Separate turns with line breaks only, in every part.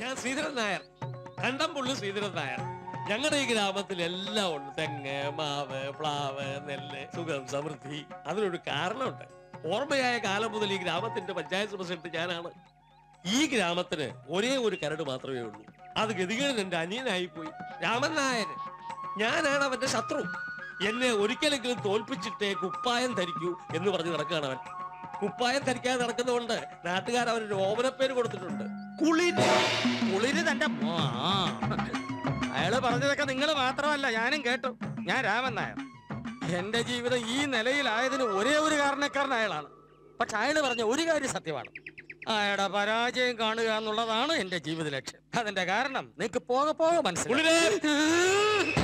ഞാൻ ശ്രീധരൻ നായർ കണ്ടംപുള്ളി ശ്രീധരൻ നായർ ഞങ്ങളുടെ ഈ ഗ്രാമത്തിൽ എല്ലാം ഉണ്ട് തെങ്ങ് മാവ് പ്ലാവ് നെല്ല് സുഖം സമൃദ്ധി അതിനൊരു കാരണമുണ്ട് ഓർമ്മയായ കാലം മുതൽ ഈ ഗ്രാമത്തിന്റെ പഞ്ചായത്ത് പ്രസിഡന്റ് ഞാനാണ് ഈ ഗ്രാമത്തിന് ഒരേ ഒരു കരട് മാത്രമേ ഉള്ളൂ അത് ഗതികേട് എന്റെ അനിയനായി പോയി രാമൻ നായർ ഞാനാണ് അവന്റെ ശത്രു എന്നെ ഒരിക്കലെങ്കിലും തോൽപ്പിച്ചിട്ടേ കുപ്പായം ധരിക്കൂ എന്ന് പറഞ്ഞ് നടക്കുകയാണ് അവൻ കുപ്പായം ധരിക്കാതെ നടക്കുന്നതുകൊണ്ട് നാട്ടുകാർ അവനൊരു ഓമനപ്പേര് കൊടുത്തിട്ടുണ്ട് കുളിര്
കുളിര് തന്റെ മോ- ആ. അയാള് പറഞ്ഞതൊക്കെ നിങ്ങൾ മാത്രമല്ല ഞാനും കേട്ടു ഞാൻ രാമൻ നായർ എന്റെ ജീവിതം ഈ നിലയിലായതിന് ഒരേ ഒരു കാരണക്കാരൻ അയാളാണ് പക്ഷെ അയാള് പറഞ്ഞ ഒരു കാര്യം സത്യമാണ് അയാളുടെ പരാജയം കാണുക എന്നുള്ളതാണ് എന്റെ ജീവിത ലക്ഷ്യം അതിന്റെ കാരണം നിനക്ക് പോകെ പോകെ മനസ്സിലായി
കുളിര്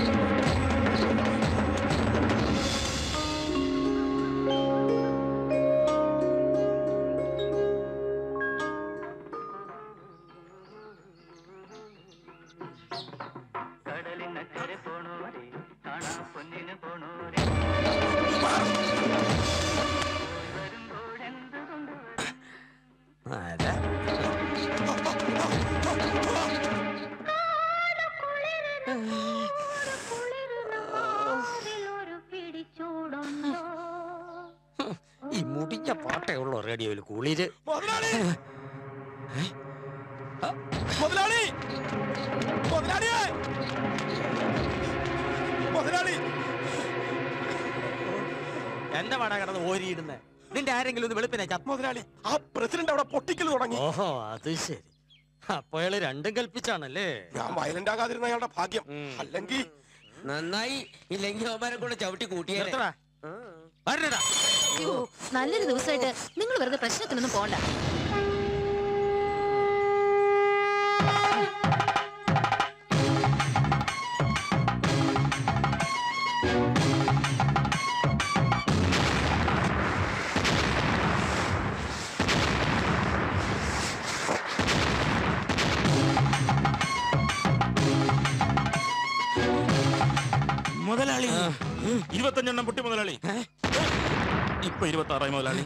കടലിനക്കരെ പോണോരെ കാണാ പൊന്നിന് പോണോരെ വരുമ്പോഴെന്ത് കൊണ്ടുവരും
ആരാ? ഈ മുടിഞ്ഞ പാട്ടേ ഉള്ളൂ റേഡിയോയിൽ കുളിര്
മുതലാളി മുതലാളി മുതലാളിയെ മുതലാളി
എന്റെ പട കിടന്ന് ഓരിയിടുന്നേ നിന്റെ ആരെങ്കിലും ഒന്ന് വെളുപ്പിനെ ചത്ത
മുതലാളി ആ പ്രസിഡന്റ് അവിടെ പൊട്ടിക്കൽ തുടങ്ങി
ഓഹോ അത് ശരി അപ്പൊ അയാള് രണ്ടും കൽപ്പിച്ചാണല്ലേ
ഞാൻ വയലന്റ് ആകാതിരുന്ന അയാളുടെ ഭാഗ്യം
ഉം.
അല്ലെങ്കിൽ
നന്നായി ഇല്ലെങ്കിൽ അവന്മാരെ കൂടെ ചവിട്ടി കൂട്ടിയാലേ
നിർത്തടാ. വരണടാ.
അയ്യോ, നല്ലൊരു ദിവസമായിട്ട് നിങ്ങൾ വെറുതെ പ്രശ്നത്തിനൊന്നും പോണ്ട
മുതലാളി ഇരുപത്തഞ്ചെണ്ണം പൊട്ടി മുതലാളി ഇപ്പൊ ഇരുപത്തി ആറായി മുതലാളി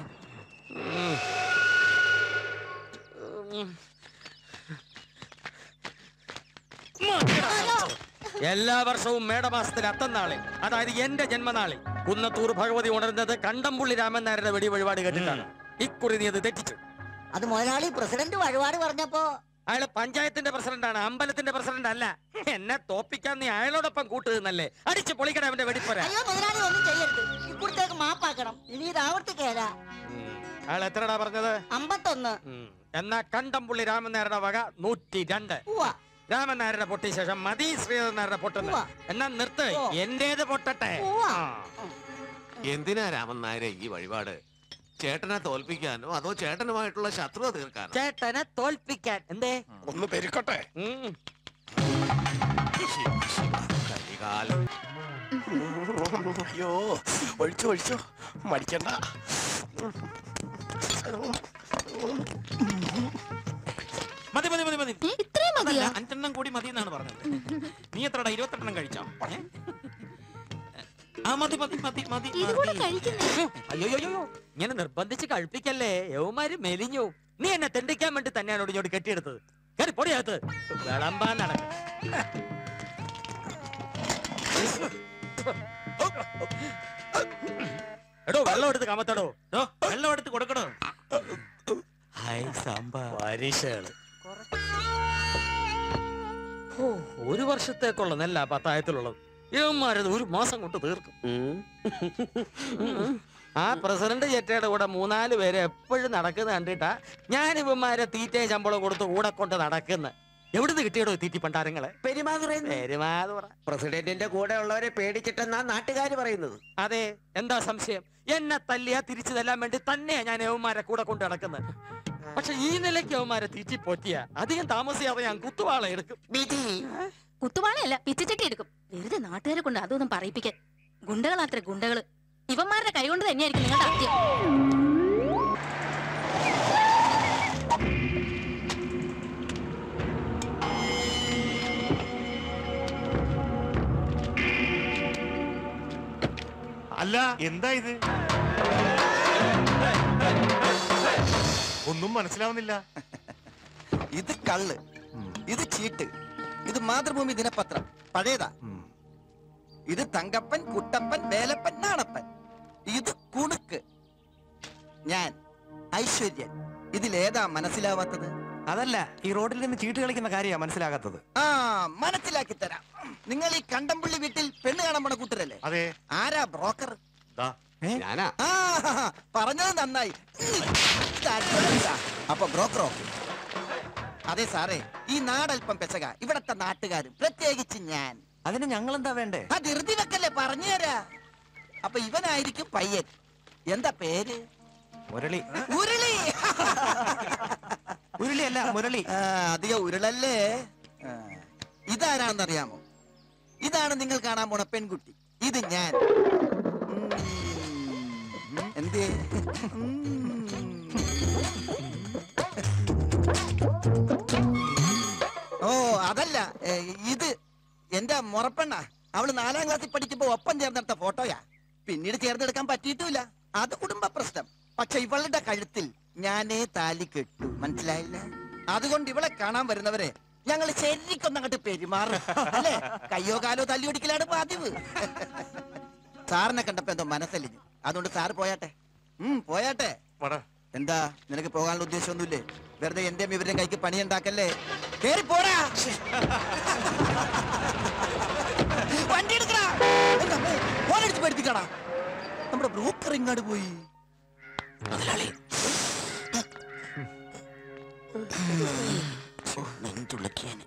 എല്ലാ വർഷവും മേടമാസത്തിൽ അത്തന്നാളിൽ അതായത് എന്റെ ജന്മനാളിൽ കുന്നത്തൂർ ഭഗവതി ഉണരുന്നത് കണ്ടംപുള്ളി രാമൻ നായരുടെ വെടി വഴിപാട് കേട്ടിട്ടാണ് ഇക്കുറി നീ അത് തെറ്റിച്ചു
അത് മുതലാളി പ്രസിഡന്റ് വഴിപാട് പറഞ്ഞപ്പോ
അയാള് പഞ്ചായത്തിന്റെ പ്രസിഡന്റാണ് അമ്പലത്തിന്റെ പ്രസിഡന്റ് അല്ല എന്നെ തോപ്പിക്കാൻ നീ അയാളോടൊപ്പം കൂട്ടുന്നല്ലേ അടിച്ച് പൊളിക്കട അവന്റെ വെടിപ്പുര
അയ്യോ മുതലാളി ഒന്നും ചെയ്യരുത് ഇക്കുറത്തേക്ക് മാപ്പാക്കണം ഇനി ഇത് ആവർത്തിക്കേല
അയാൾ എത്രടാ പറഞ്ഞത്
അമ്പത്തൊന്ന്
ഉം. എന്നാ കണ്ടംപുള്ളി രാമൻ നായരുടെ വക നൂറ്റി രണ്ട്
ഉവ്വ
രാമൻ നായരുടെ പൊട്ടിയ ശേഷം മതി ശ്രീധരൻ നായരുടെ പൊട്ടുന്നത്
ഉവ്വ.
എന്നാ നിർത്ത്
ഓ.
എന്റേത് പൊട്ടട്ടെ
ഉവ്വ.
ആ.
എന്തിനാ രാമൻ നായരെ ഈ വഴിപാട് ചേട്ടനെ തോൽപ്പിക്കാനോ അതോ ചേട്ടനുമായിട്ടുള്ള ശത്രുത തീർക്കാനോ
ചേട്ടനെ തോൽപ്പിക്കാൻ എന്തേ
ഒന്ന് പെരുക്കട്ടെ
ഉം.
ശിവ, ശിവ, കലികാലം
അയ്യോ ഒഴിച്ചു ഒഴിച്ചു മടിക്കണ്ട
മതി മതി മതി മതി
ഏ, ഇത്രയും മതിയോ
അതല്ല, അഞ്ചെണ്ണം കൂടി മതി എന്നാണ് പറഞ്ഞത് നീ എത്രടാ ഇരുപത്തെണ്ണം കഴിച്ചോ ഏ? ആ മതി മതി മതി മതി
ഇത് കൂടെ
മതി.
കഴിക്കുന്നേ
അയ്യോ അയ്യോ, അയ്യോ ഇങ്ങനെ നിർബന്ധിച്ച് കഴിപ്പിക്കല്ലേ യവമാര് മെലിഞ്ഞു നീ എന്നെ തെണ്ടിക്കാൻ വേണ്ടി തന്നെയാണ് ഇങ്ങോട്ട് കെട്ടിയെടുത്തത് കയറി പൊടിയകത്ത് വിളമ്പാൻ നടക്കും എടോ വെള്ളം എടുത്ത് കമത്തടോ
ഡോ, വെള്ളം എടുത്ത് കൊടുക്കണോ
ഹായ് സാമ്പാർ പരീക്ഷകള് ഓ ഒരു വർഷത്തേക്കുള്ള നെല്ല പത്തായത്തിലുള്ളത് ഇവന്മാരത് ഒരു മാസം കൊണ്ട് തീർക്കും ആ പ്രസിഡന്റ് ചെറ്റയുടെ കൂടെ മൂന്നാല് പേര് എപ്പോഴും നടക്കുന്ന കണ്ടിട്ടാ ഞാൻ ഇവന്മാരെ തീറ്റയും ശമ്പളം കൊടുത്ത് കൂടെ കൊണ്ട് നടക്കുന്ന എവിടുന്ന് കിട്ടിയടോ തീറ്റി പണ്ടാരങ്ങളെ
പെരുമാതുറ
പെരുമാതുറ
പ്രസിഡന്റിന്റെ കൂടെ ഉള്ളവരെ പേടിച്ചിട്ടെന്നാ നാട്ടുകാര് പറയുന്നത്
അതെ എന്താ സംശയം എന്നെ തല്ലിയാ തിരിച്ചു തല്ലാൻ വേണ്ടി തന്നെയാ ഞാൻ യവന്മാരെ കൂടെ കൊണ്ട് നടക്കുന്നത് പക്ഷെ ഈ നിലയ്ക്ക് യവന്മാരെ തീറ്റി പൊറ്റിയ അധികം താമസിയാതെ ഞാൻ കുത്തുവാള എടുക്കും
വിധി
കുത്തുവാളയല്ല പിച്ചിച്ചട്ടി എടുക്കും വെറുതെ നാട്ടുകാരെ കൊണ്ട് അതൊന്നും പറയിപ്പിക്കാൻ ഗുണ്ടകളാത്ര ഗുണ്ടകള് ഇവന്മാരുടെ കൈ കൊണ്ട് തന്നെയായിരിക്കും നിങ്ങളുടെ അത്യം
അല്ല എന്താ ഇത് ഒന്നും മനസ്സിലാവുന്നില്ല
ഇത് കള്ള്
ഇത് ചീട്ട് ഇത് മാതൃഭൂമി ദിനപത്രം പഴയതാ ഇത് തങ്കപ്പൻ കുട്ടപ്പൻ വേലപ്പൻ നാണപ്പൻ ഇത് കുണുക്ക് ഞാൻ ഐശ്വര്യൻ ഇതിലേതാ മനസ്സിലാവാത്തത്
അതല്ല ഈ റോഡിൽ നിന്ന് ചീട്ട് കളിക്കുന്ന കാര്യമാണ് മനസ്സിലാകാത്തത്
ആ മനസ്സിലാക്കി തരാം നിങ്ങൾ ഈ കണ്ടംപള്ളി വീട്ടിൽ പെണ്ണ് കാണാൻ പോണ കൂട്ടരല്ലേ
അതെ
ആരാ ബ്രോക്കർ
ഞാനാ
ആ പറഞ്ഞത് നന്നായി ഇത് advance ആ. അപ്പൊ ബ്രോക്കറോ അതെ സാറേ ഈ നാടൽപ്പം പെശക ഇവിടത്തെ നാട്ടുകാരും പ്രത്യേകിച്ച് ഞാൻ
അതിന് ഞങ്ങൾ എന്താ വേണ്ടേ
ആ ധൃതി വെക്കല്ലേ പറഞ്ഞുതരാ അപ്പൊ ഇവനായിരിക്കും പയ്യൻ എന്താ പേര്
മുരളി
ഉരുളി
ഉരുളി അല്ല മുരളി
ആ, അധികം ഉരുളല്ലേ ആ, ഇതാരാണെന്നറിയാമോ ഇതാണ് നിങ്ങൾ കാണാൻ പോണ പെൺകുട്ടി ഇത് ഞാൻ ഉം, എന്തേ ഓ അതല്ല ഏ, ഇത് എന്റെ മുറപ്പെണ്ണ അവള് നാലാം ക്ലാസ്സിൽ പഠിക്കുമ്പോ ഒപ്പം ചേർന്നെടുത്ത ഫോട്ടോയാ പിന്നീട് ചേർന്നെടുക്കാൻ പറ്റിയിട്ടുമില്ല അത് കുടുംബ പ്രശ്നം പക്ഷെ ഇവളുടെ കഴുത്തിൽ ഞാനേ താലി കെട്ടു മനസ്സിലായില്ല അതുകൊണ്ട് ഇവളെ കാണാൻ വരുന്നവരെ ഞങ്ങൾ ശരിക്കൊന്നും അങ്ങോട്ട് പെരുമാറും അല്ലേ കയ്യോ കാലോ തല്ലി ഒടിക്കലാണ് പതിവ് സാറിനെ കണ്ടപ്പോ എന്തോ മനസ്സലിഞ്ഞു അതുകൊണ്ട് സാറ് പോയാട്ടെ ഉം പോയാട്ടെ എന്താ നിനക്ക് പോകാനുള്ള ഉദ്ദേശമൊന്നുമില്ലേ വെറുതെ എന്റെ ഇവരുടെ കൈക്ക് പണിയുണ്ടാക്കല്ലേ കേറി പോടാ വണ്ടി എടുക്കടാ എന്താ അമ്മേ, ഫോണടിച്ച് പഠിപ്പിക്കടാ നമ്മുടെ ബ്രോക്കർ ഇങ്ങോട്ട് പോയി മുതലാളി നെഞ്ചുള്ളക്കിയാന്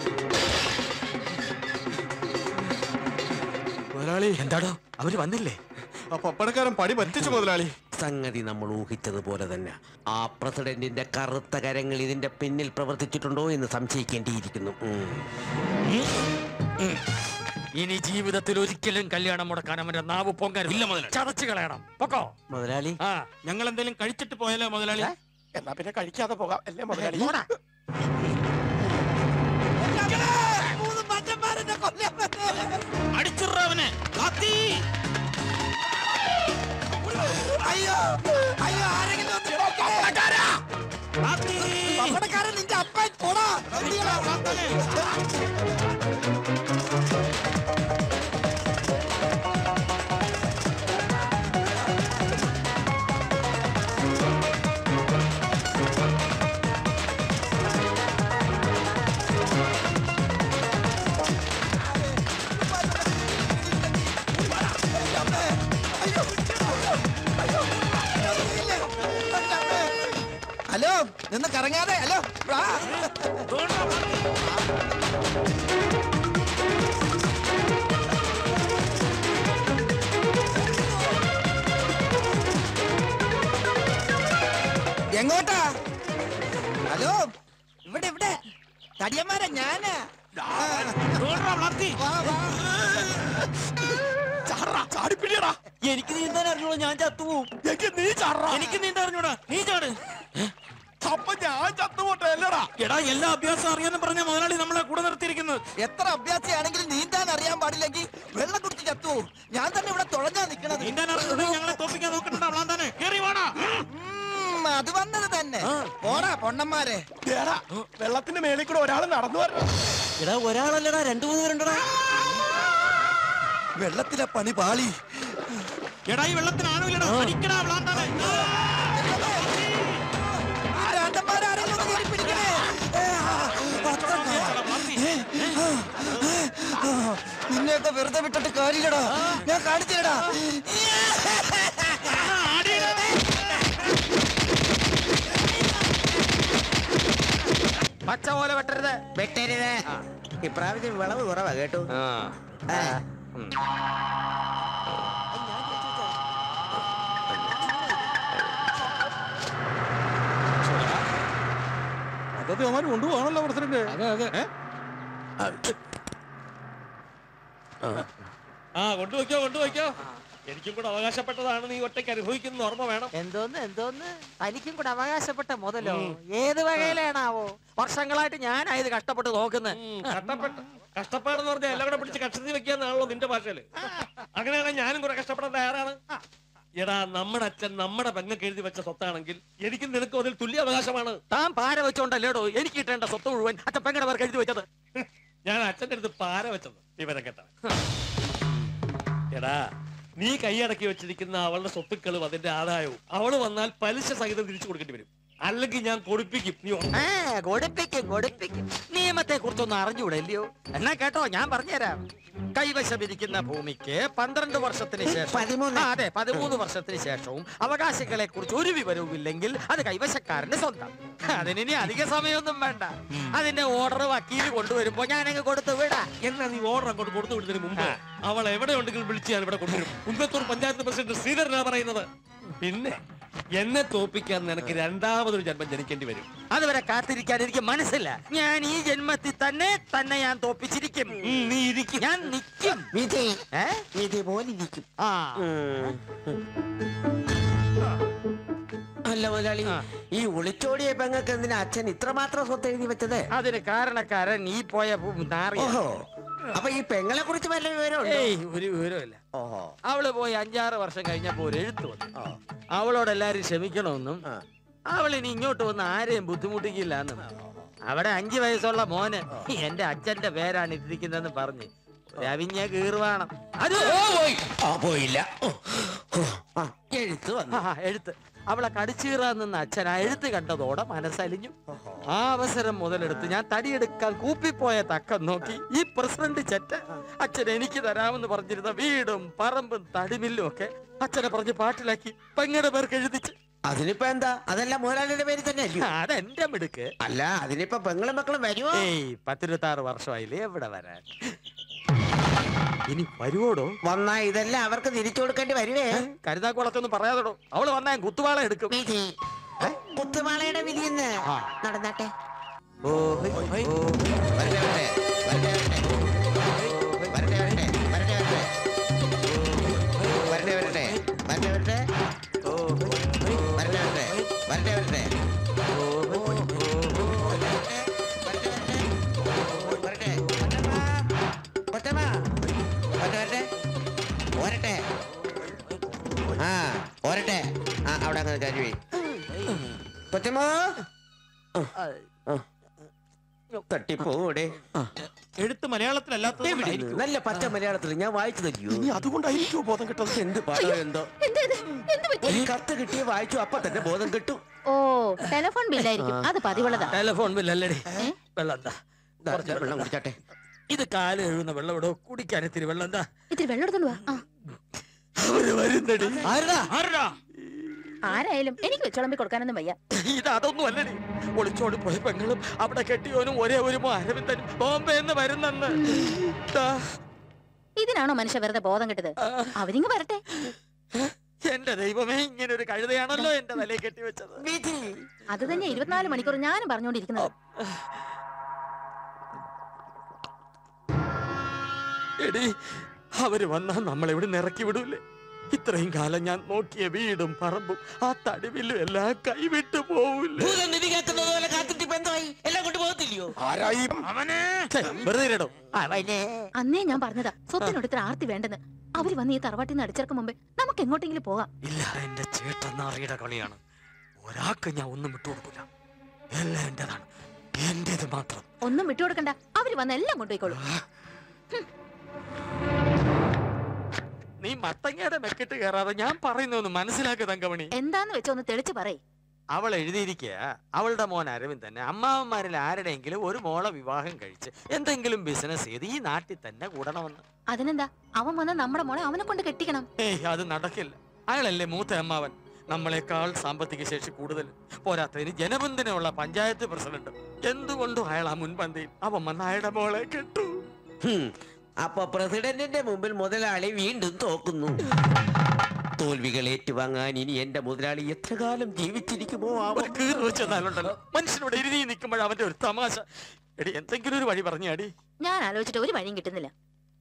മുതലാളി എന്താടോ അവര് വന്നില്ലേ
ആ പപ്പടക്കാരൻ പടി പറ്റിച്ചു മുതലാളി
സംഗതി നമ്മൾ ഊഹിച്ചതുപോലെ തന്നെ ആ പ്രസിഡന്റിന്റെ കറുത്ത കരങ്ങൾ ഇതിന്റെ പിന്നിൽ പ്രവർത്തിച്ചിട്ടുണ്ടോ എന്ന് സംശയിക്കേണ്ടിയിരിക്കുന്നു ഉം.
ഇനി ജീവിതത്തിൽ ഒരിക്കലും കല്യാണം മുടക്കാൻ അവന്റെ നാവ് പൊങ്ങരുത്
ഇല്ല മുതലാളി.
ചതച്ചു കളയണം പൊക്കോ
മുതലാളി
ആ
ഞങ്ങൾ എന്തെങ്കിലും കഴിച്ചിട്ട് പോയാലോ മുതലാളി
എന്നാ പിന്നെ കഴിക്കാതെ പോകാം അല്ലേ മുതലാളി
പോടാ.
മൂന്ന് മറ്റന്മാരെന്നെ കൊല്ലാൻ
അടിച്ചിട്ര അവനെ കാത്തി
അയ്യോ അയ്യോ ആരെങ്കിലും ഒന്ന് പപ്പടക്കാരാ! പപ്പടക്കാരൻ നിന്റെ അപ്പൻ പോടാ എന്തിനാ? ഹലോ നിന്ന് കറങ്ങാതെ ഹലോ വാ. എങ്ങോട്ടാ ഹലോ ഇവിടെ ഇവിടെ തടിയന്മാരാ ഞാനാ വാ, വാ.
ചാടാ, ചാടിപ്പിടിയടാ
എനിക്ക് നീന്താൻ അറിഞ്ഞോളൂ ഞാൻ ചത്തുപോകും
എനിക്ക് നീ ചാടാ
എനിക്ക് നീന്താൻ അറിഞ്ഞൂടാ നീ ചാട്
അപ്പൊ ഞാൻ ചത്തുപോട്ടെ അല്ലടാ
എടാ എല്ലാ അഭ്യാസം അറിയാന്ന് പറഞ്ഞ മുതലാളി നമ്മളെ കൂടെ നിർത്തിയിരിക്കുന്നത്
എത്ര അഭ്യാസിയാണെങ്കിലും നീന്താൻ അറിയാൻ പാടില്ലെങ്കിൽ വെള്ളം കുടിച്ച് ചത്തു ഞാൻ തന്നെ ഇവിടെ തുഴഞ്ഞാ നിക്കണത്
നീന്താൻ അറിഞ്ഞു ഞങ്ങളെ തോപ്പിക്കാൻ നോക്കണ്ട അവളാൻ തന്നെ കേറി വാടാ
ഉം, അത് വന്നത് തന്നെ പോടാ പൊണ്ണന്മാരെ
ദേടാ, വെള്ളത്തിന്റെ മേളിൽ കൂടെ ഒരാൾ നടന്നു വരണം
എടാ ഒരാളല്ലടാ രണ്ടു മൂന്ന് പേരുണ്ടടാ
വെള്ളത്തിലെ പണി പാളി
എടാ ഈ വെള്ളത്തിന് ആഴമില്ലടാ അടിക്കടാ അവളാൻ തന്നെ
ഭ്രാന്തന്മാരാരെങ്കിലും ഒന്ന് കയറി പിടിക്കണേ. ഏ, ആ, അത്രക്കാ. ഏ, ആ, ആ, നിന്നെയൊക്കെ വെറുതെ വിട്ടിട്ട് കാര്യമില്ലടാ ഞാൻ കാണിച്ചില്ലടാ
പച്ച പോലെ വെട്ടരുത്
വെട്ടരുത് ഇപ്രാവശ്യം വിളവ് കുറവാ കേട്ടു ആ.
അതൊക്കെ അവന്മാർ കൊണ്ടുപോകണല്ലോ പ്രസിഡന്റ് അതെ അതെ
ആ കൊണ്ടുവയ്ക്കോ കൊണ്ടുവയ്ക്കോ എനിക്കും കൂടെ അവകാശപ്പെട്ടതാണ് നീ ഒറ്റയ്ക്ക് അനുഭവിക്കുന്ന ഓർമ്മ വേണം
എന്തോന്ന് എന്തോന്ന് തനിക്കും കൂടെ അവകാശപ്പെട്ട മുതലോ ഏത് വകയിലാണാവോ
വർഷങ്ങളായിട്ട് ഞാനാ ഇത് കഷ്ടപ്പെട്ട് നോക്കുന്നത്
ഉം, കഷ്ടപ്പെട്ട് കഷ്ടപ്പാടെന്ന് പറഞ്ഞാൽ എല്ലാം കൂടെ പിടിച്ച് കക്ഷത്തിൽ വെക്കാന്നാണല്ലോ നിന്റെ ഭാഷയില് അങ്ങനെയാണെങ്കിൽ ഞാനും കുറെ കഷ്ടപ്പെടാൻ തയ്യാറാണ് എടാ നമ്മുടെ അച്ഛൻ നമ്മുടെ പെങ്ങൾക്ക് എഴുതി വെച്ച സ്വത്താണെങ്കിൽ എനിക്കും നിനക്കും അതിൽ തുല്യ അവകാശമാണ്
താൻ പാര വെച്ചോണ്ടല്ലേടോ എനിക്ക് കിട്ടേണ്ട സ്വത്ത് മുഴുവൻ അച്ഛൻ പെങ്ങടെ പേർക്ക് എഴുതി വെച്ചത്
ഞാൻ അച്ഛന്റെ അടുത്ത് പാര വെച്ചത് വിവരം കേട്ട എടാ നീ കൈയടക്കി വെച്ചിരിക്കുന്ന അവളുടെ സ്വത്തുക്കളും അതിന്റെ ആദായവും അവള് വന്നാൽ പലിശ സഹിതം തിരിച്ചു കൊടുക്കേണ്ടി വരും അല്ലെങ്കിൽ ഞാൻ കൊടുപ്പിക്കും നീ ഓർമ്മ
ആ കൊടുപ്പിക്കും കൊടുപ്പിക്കും നിയമത്തെ കുറിച്ചൊന്നും അറിഞ്ഞൂടല്ലയോ എന്നാ കേട്ടോ ഞാൻ പറഞ്ഞുതരാം കൈവശമിരിക്കുന്ന ഭൂമിക്ക് പന്ത്രണ്ട് വർഷത്തിന് ശേഷം
പതിമൂന്ന്.
ആ, അതെ പതിമൂന്ന് വർഷത്തിന് ശേഷവും അവകാശികളെ കുറിച്ച് ഒരു വിവരവും ഇല്ലെങ്കിൽ അത് കൈവശക്കാരന് സ്വന്തം അതിനി അധിക സമയമൊന്നും വേണ്ട അതിന്റെ ഓർഡർ വക്കീൽ കൊണ്ടുവരുമ്പോ ഞാനങ്ങ് കൊടുത്തു വിടാ
എന്നാ നീ ഓർഡർ അങ്ങോട്ട് കൊടുത്തു വിടുന്നതിന് മുമ്പ് അവൾ എവിടെ ഉണ്ടെങ്കിലും വിളിച്ച് ഞാൻ ഇവിടെ കൊണ്ടുവരും കുന്നത്തൂർ പഞ്ചായത്ത് പ്രസിഡന്റ് ശ്രീധരനാ പറയുന്നത് പിന്നെ എന്നെ തോപ്പിക്കാൻ നിനക്ക് രണ്ടാമതൊരു ജന്മം ജനിക്കേണ്ടി വരും
അതുവരെ കാത്തിരിക്കാൻ എനിക്ക് മനസ്സില്ല ഞാൻ ഈ ജന്മത്തിൽ തന്നെ തന്നെ ഞാൻ തോപ്പിച്ചിരിക്കും
ഉം, നീ ഇരിക്കും
ഞാൻ നിൽക്കും
വിധി
ഏ
വിധി പോലിരിക്കും
ആ
അല്ല മുതലാളി
ആ.
ഈ ഒളിച്ചോടിയ പെങ്ങൾക്ക് എന്തിനാ അച്ഛൻ ഇത്രമാത്രം സ്വത്ത് എഴുതി വെച്ചത്
അതിന് കാരണക്കാരൻ ഈ പോയ ഭൂ- നാറിയ
ഓഹോ അപ്പൊ ഈ പെങ്ങളെ കുറിച്ച് വല്ല വിവരമുണ്ടോ
ഏയ് ഒരു വിവരമില്ല
ഓഹോ
അവള് പോയി അഞ്ചാറ് വർഷം കഴിഞ്ഞപ്പോ ഒരു എഴുത്ത് വന്നു അവളോട് എല്ലാരും ക്ഷമിക്കണമെന്നും
ആ.
അവൾ ഇനി ഇങ്ങോട്ട് വന്ന് ആരെയും ബുദ്ധിമുട്ടിക്കില്ല എന്നും അവിടെ അഞ്ചു വയസ്സുള്ള മോന് എന്റെ അച്ഛന്റെ പേരാണ് ഇട്ടിരിക്കുന്നതെന്ന് പറഞ്ഞ് രവിഞ്ഞ കീറുവാണം അത്
ആ പോയില്ല ഓ, ഓ, ആ, എഴുത്ത് വന്നു
ആ, എഴുത്ത് അവളെ കടിച്ചീറാൻ നിന്ന അച്ഛൻ ആ എഴുത്ത് കണ്ടതോടെ മനസ്സലിഞ്ഞു ആ അവസരം മുതലെടുത്ത് ഞാൻ തടിയെടുക്കാൻ കൂപ്പിപ്പോയ തക്കം നോക്കി ഈ പ്രസിഡന്റ് ചെറ്റ അച്ഛൻ എനിക്ക് തരാമെന്ന് പറഞ്ഞിരുന്ന വീടും പറമ്പും തടിമില്ലും ഒക്കെ അച്ഛനെ പറഞ്ഞ് പാട്ടിലാക്കി പെങ്ങടെ പേർക്ക് എഴുതിച്ച്
അതിനിപ്പോ എന്താ അതെല്ലാം മുതലാളിയുടെ പേര് തന്നെ അല്ലയോ
അതെന്റെ മിടുക്ക്
അല്ല അതിനിപ്പോ പെങ്ങളും മക്കളും വരുമോ
ഏയ് പത്തിരുപത്താറ് വർഷമായില്ലേ എവിടെ വരാൻ ഇനി വരുവോടോ
വന്നാ ഇതെല്ലാം അവർക്ക് തിരിച്ചു കൊടുക്കേണ്ടി വരുവേ
കരുതാക്കുളത്തൊന്നും പറയാതോടോ അവള് വന്നാ ഞാൻ കുത്തുവാള എടുക്കും
വിധി കുത്തുമാളയുടെ വിധി എന്ന്
ആ.
നടന്നാട്ടെ
ഓ ഹൈ, ഹൈ.
വരട്ടെ, വരട്ടെ, വരട്ടെ, വരട്ടെ. വരട്ടെ, വരട്ടെ, വരട്ടെ. വരട്ടെ, വരട്ടെ, വരട്ടെ, വരട്ടെ.
ഓ ഹൈ, ഹൈ.
വരട്ടെ, വരട്ടെ, വരട്ടെ, വരട്ടെ.
ഓ ഹൈ,
വരട്ടെ, കൊച്ചമ്മ. വരട്ടെ, വരട്ടെ. വരട്ടെ. ആ ഒരട്ടെ ആ അവിടെ അങ്ങനെ കരുവി കൊച്ചമ്മ തട്ടിപ്പോടെ
എഴുത്ത് മലയാളത്തിലല്ലാത്തത് കൊണ്ടായിരിക്കും.
നല്ല പച്ച മലയാളത്തിൽ ഞാൻ വായിച്ചു തരുമോ
ഇനി അതുകൊണ്ടായിരിക്കും ബോധം കിട്ടത്
എന്ത് പാടോ എന്തോ
എന്ത് ഇത്? എന്ത് പറ്റി
ഈ കത്ത് കിട്ടിയ വായിച്ചു അപ്പൊ തന്നെ ബോധം കിട്ടും
ഓ ടെലിഫോൺ ബില്ലായിരിക്കും അത് പതിവുള്ളതാ
ടെലിഫോൺ ബില്ലല്ലേടി
ഏ?
വെള്ളം എന്താ
ദാ, വെള്ളം കുടിച്ചാട്ടെ
ഇത് കാല് എഴുതുന്ന വെള്ളം ഇവിടെ കുടിക്കാൻ ഇത്തിരി വെള്ളം എന്താ
ഇത്തിരി വെള്ളം എടുത്തോണ്ട് വാ ആ.
അവര് വരുന്നടി
ആരെടാ?
ആരായാലും എനിക്ക് വെച്ചോളമ്പി കൊടുക്കാനൊന്നും വയ്യ
ഇത് അതൊന്നും അല്ലടി ഒളിച്ചോടി പോയ പെങ്ങളും അവിടെ കെട്ടിയോനും ഒരേ ഒരു അരവിന്ദനും ബോംബെ എന്ന് വരുന്നെന്ന് ദാ,
ഇതിനാണോ മനുഷ്യ വെറുതെ ബോധം കിട്ടത് അവരിങ്ങ് വരട്ടെ
എന്റെ ദൈവമേ ഇങ്ങനെ ഒരു കഴുതയാണല്ലോ എന്റെ തലയിൽ കെട്ടിവെച്ചത്
അത് തന്നെ ഇരുപത്തിനാല് മണിക്കൂർ ഞാനും പറഞ്ഞുകൊണ്ടിരിക്കുന്നത്
എടി അവര് വന്നാ നമ്മളെ ഇവിടെ ഇറക്കി വിടൂലേ ഇത്രയും കാലം ഞാൻ നോക്കിയ വീടും പറമ്പും ആ തടിവില്ലും എല്ലാം കൈവിട്ടു പോവില്ലേ
കേൾക്കുന്നത് പോലെ കാത്തിട്ട് ഇപ്പൊ എന്തായി എല്ലാം കൊണ്ട് പോകത്തില്ലയോ
ആരായി
ഛെ, വെറുതെ ഇരടോ
അന്നേ ഞാൻ പറഞ്ഞതാ സ്വത്തിനോട് ഇത്ര ആർത്തി വേണ്ടെന്ന് അവര് വന്ന് ഈ തറവാട്ടിൽ നിന്ന് അടിച്ചിറക്കും മുമ്പേ നമുക്ക് എങ്ങോട്ടെങ്കിലും പോകാം
ഇല്ല എന്റെ ചേട്ടൻ നാറിയുടെ കളിയാണ് ഒരാൾക്ക് ഞാൻ ഒന്നും വിട്ടുകൊടുക്കില്ല എല്ലാം എന്റേതാണ് എന്റേത് മാത്രം
ഒന്നും വിട്ടുകൊടുക്കണ്ട അവര് വന്ന് എല്ലാം കൊണ്ടുപോയിക്കോളും
നീ മത്തങ്ങയുടെ മെക്കിട്ട് കയറാതെ ഞാൻ പറയുന്നൊന്ന് മനസ്സിലാക്കുക തങ്കമണി
എന്താന്ന് വെച്ചാ ഒന്ന് തെളിച്ച് പറയ്
അവൾ എഴുതിയിരിക്കുക അവളുടെ മോൻ അരവിന്ദന് അമ്മാവന്മാരിൽ ആരുടെയെങ്കിലും ഒരു മോളെ വിവാഹം കഴിച്ച് എന്തെങ്കിലും ബിസിനസ് ചെയ്ത് ഈ നാട്ടിൽ തന്നെ കൂടണമെന്ന്
അതിനെന്താ അവൻ വന്ന് നമ്മുടെ മോളെ അവനെ കൊണ്ട് കെട്ടിക്കണം
ഏയ് അത് നടക്കില്ല അയാളല്ലേ മൂത്ത അമ്മാവൻ നമ്മളെക്കാൾ സാമ്പത്തിക ശേഷി കൂടുതൽ പോരാത്തതിന് ജനബന്ധനമുള്ള പഞ്ചായത്ത് പ്രസിഡന്റ് എന്തുകൊണ്ടും അയാൾ ആ മുൻപന്തിയിൽ അവൻ വന്ന അയാളുടെ മോളെ കെട്ടു
ഹും. അപ്പൊ പ്രസിഡന്റിന്റെ മുമ്പിൽ മുതലാളി വീണ്ടും തോക്കുന്നു തോൽവികൾ ഏറ്റുവാങ്ങാൻ ഇനി എന്റെ മുതലാളി എത്ര കാലം ജീവിച്ചിരിക്കുമോ ആവോ
ഒരു കീറ് വെച്ചെന്നാലുണ്ടല്ലോ മനുഷ്യനോട് എഴുതി നിൽക്കുമ്പോൾ അവന്റെ ഒരു തമാശ എടി എന്തെങ്കിലും ഒരു വഴി പറഞ്ഞാടി
ഞാൻ ആലോചിച്ചിട്ട് ഒരു വഴിയും കിട്ടുന്നില്ല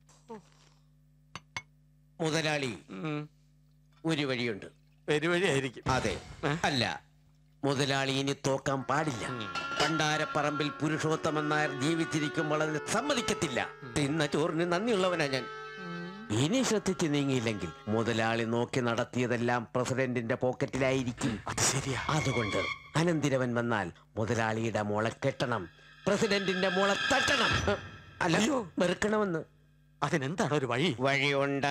മുതലാളി
ഉം,
ഒരു വഴിയുണ്ട്
പെരുവഴിയായിരിക്കും
അതെ
ഏ?
അല്ല മുതലാളി ഇനി തോക്കാൻ പാടില്ല പണ്ടാരപ്പറമ്പിൽ പുരുഷോത്തമൻ നായർ ജീവിച്ചിരിക്കുമ്പോൾ അതിന് സമ്മതിക്കത്തില്ല തിന്ന ചോറിന് നന്ദിയുള്ളവനാ ഞാൻ ഇനി ശ്രദ്ധിച്ചു നീങ്ങിയില്ലെങ്കിൽ മുതലാളി നോക്കി നടത്തിയതെല്ലാം പ്രസിഡന്റിന്റെ പോക്കറ്റിലായിരിക്കും
അത് ശരിയാ
അതുകൊണ്ട് അനന്തിരവൻ വന്നാൽ മുതലാളിയുടെ മോളെ കെട്ടണം പ്രസിഡന്റിന്റെ മോളെ തട്ടണം അല്ല വെറുക്കണമെന്ന്
അതിനെന്താണ് ഒരു വഴി
വഴിയുണ്ട്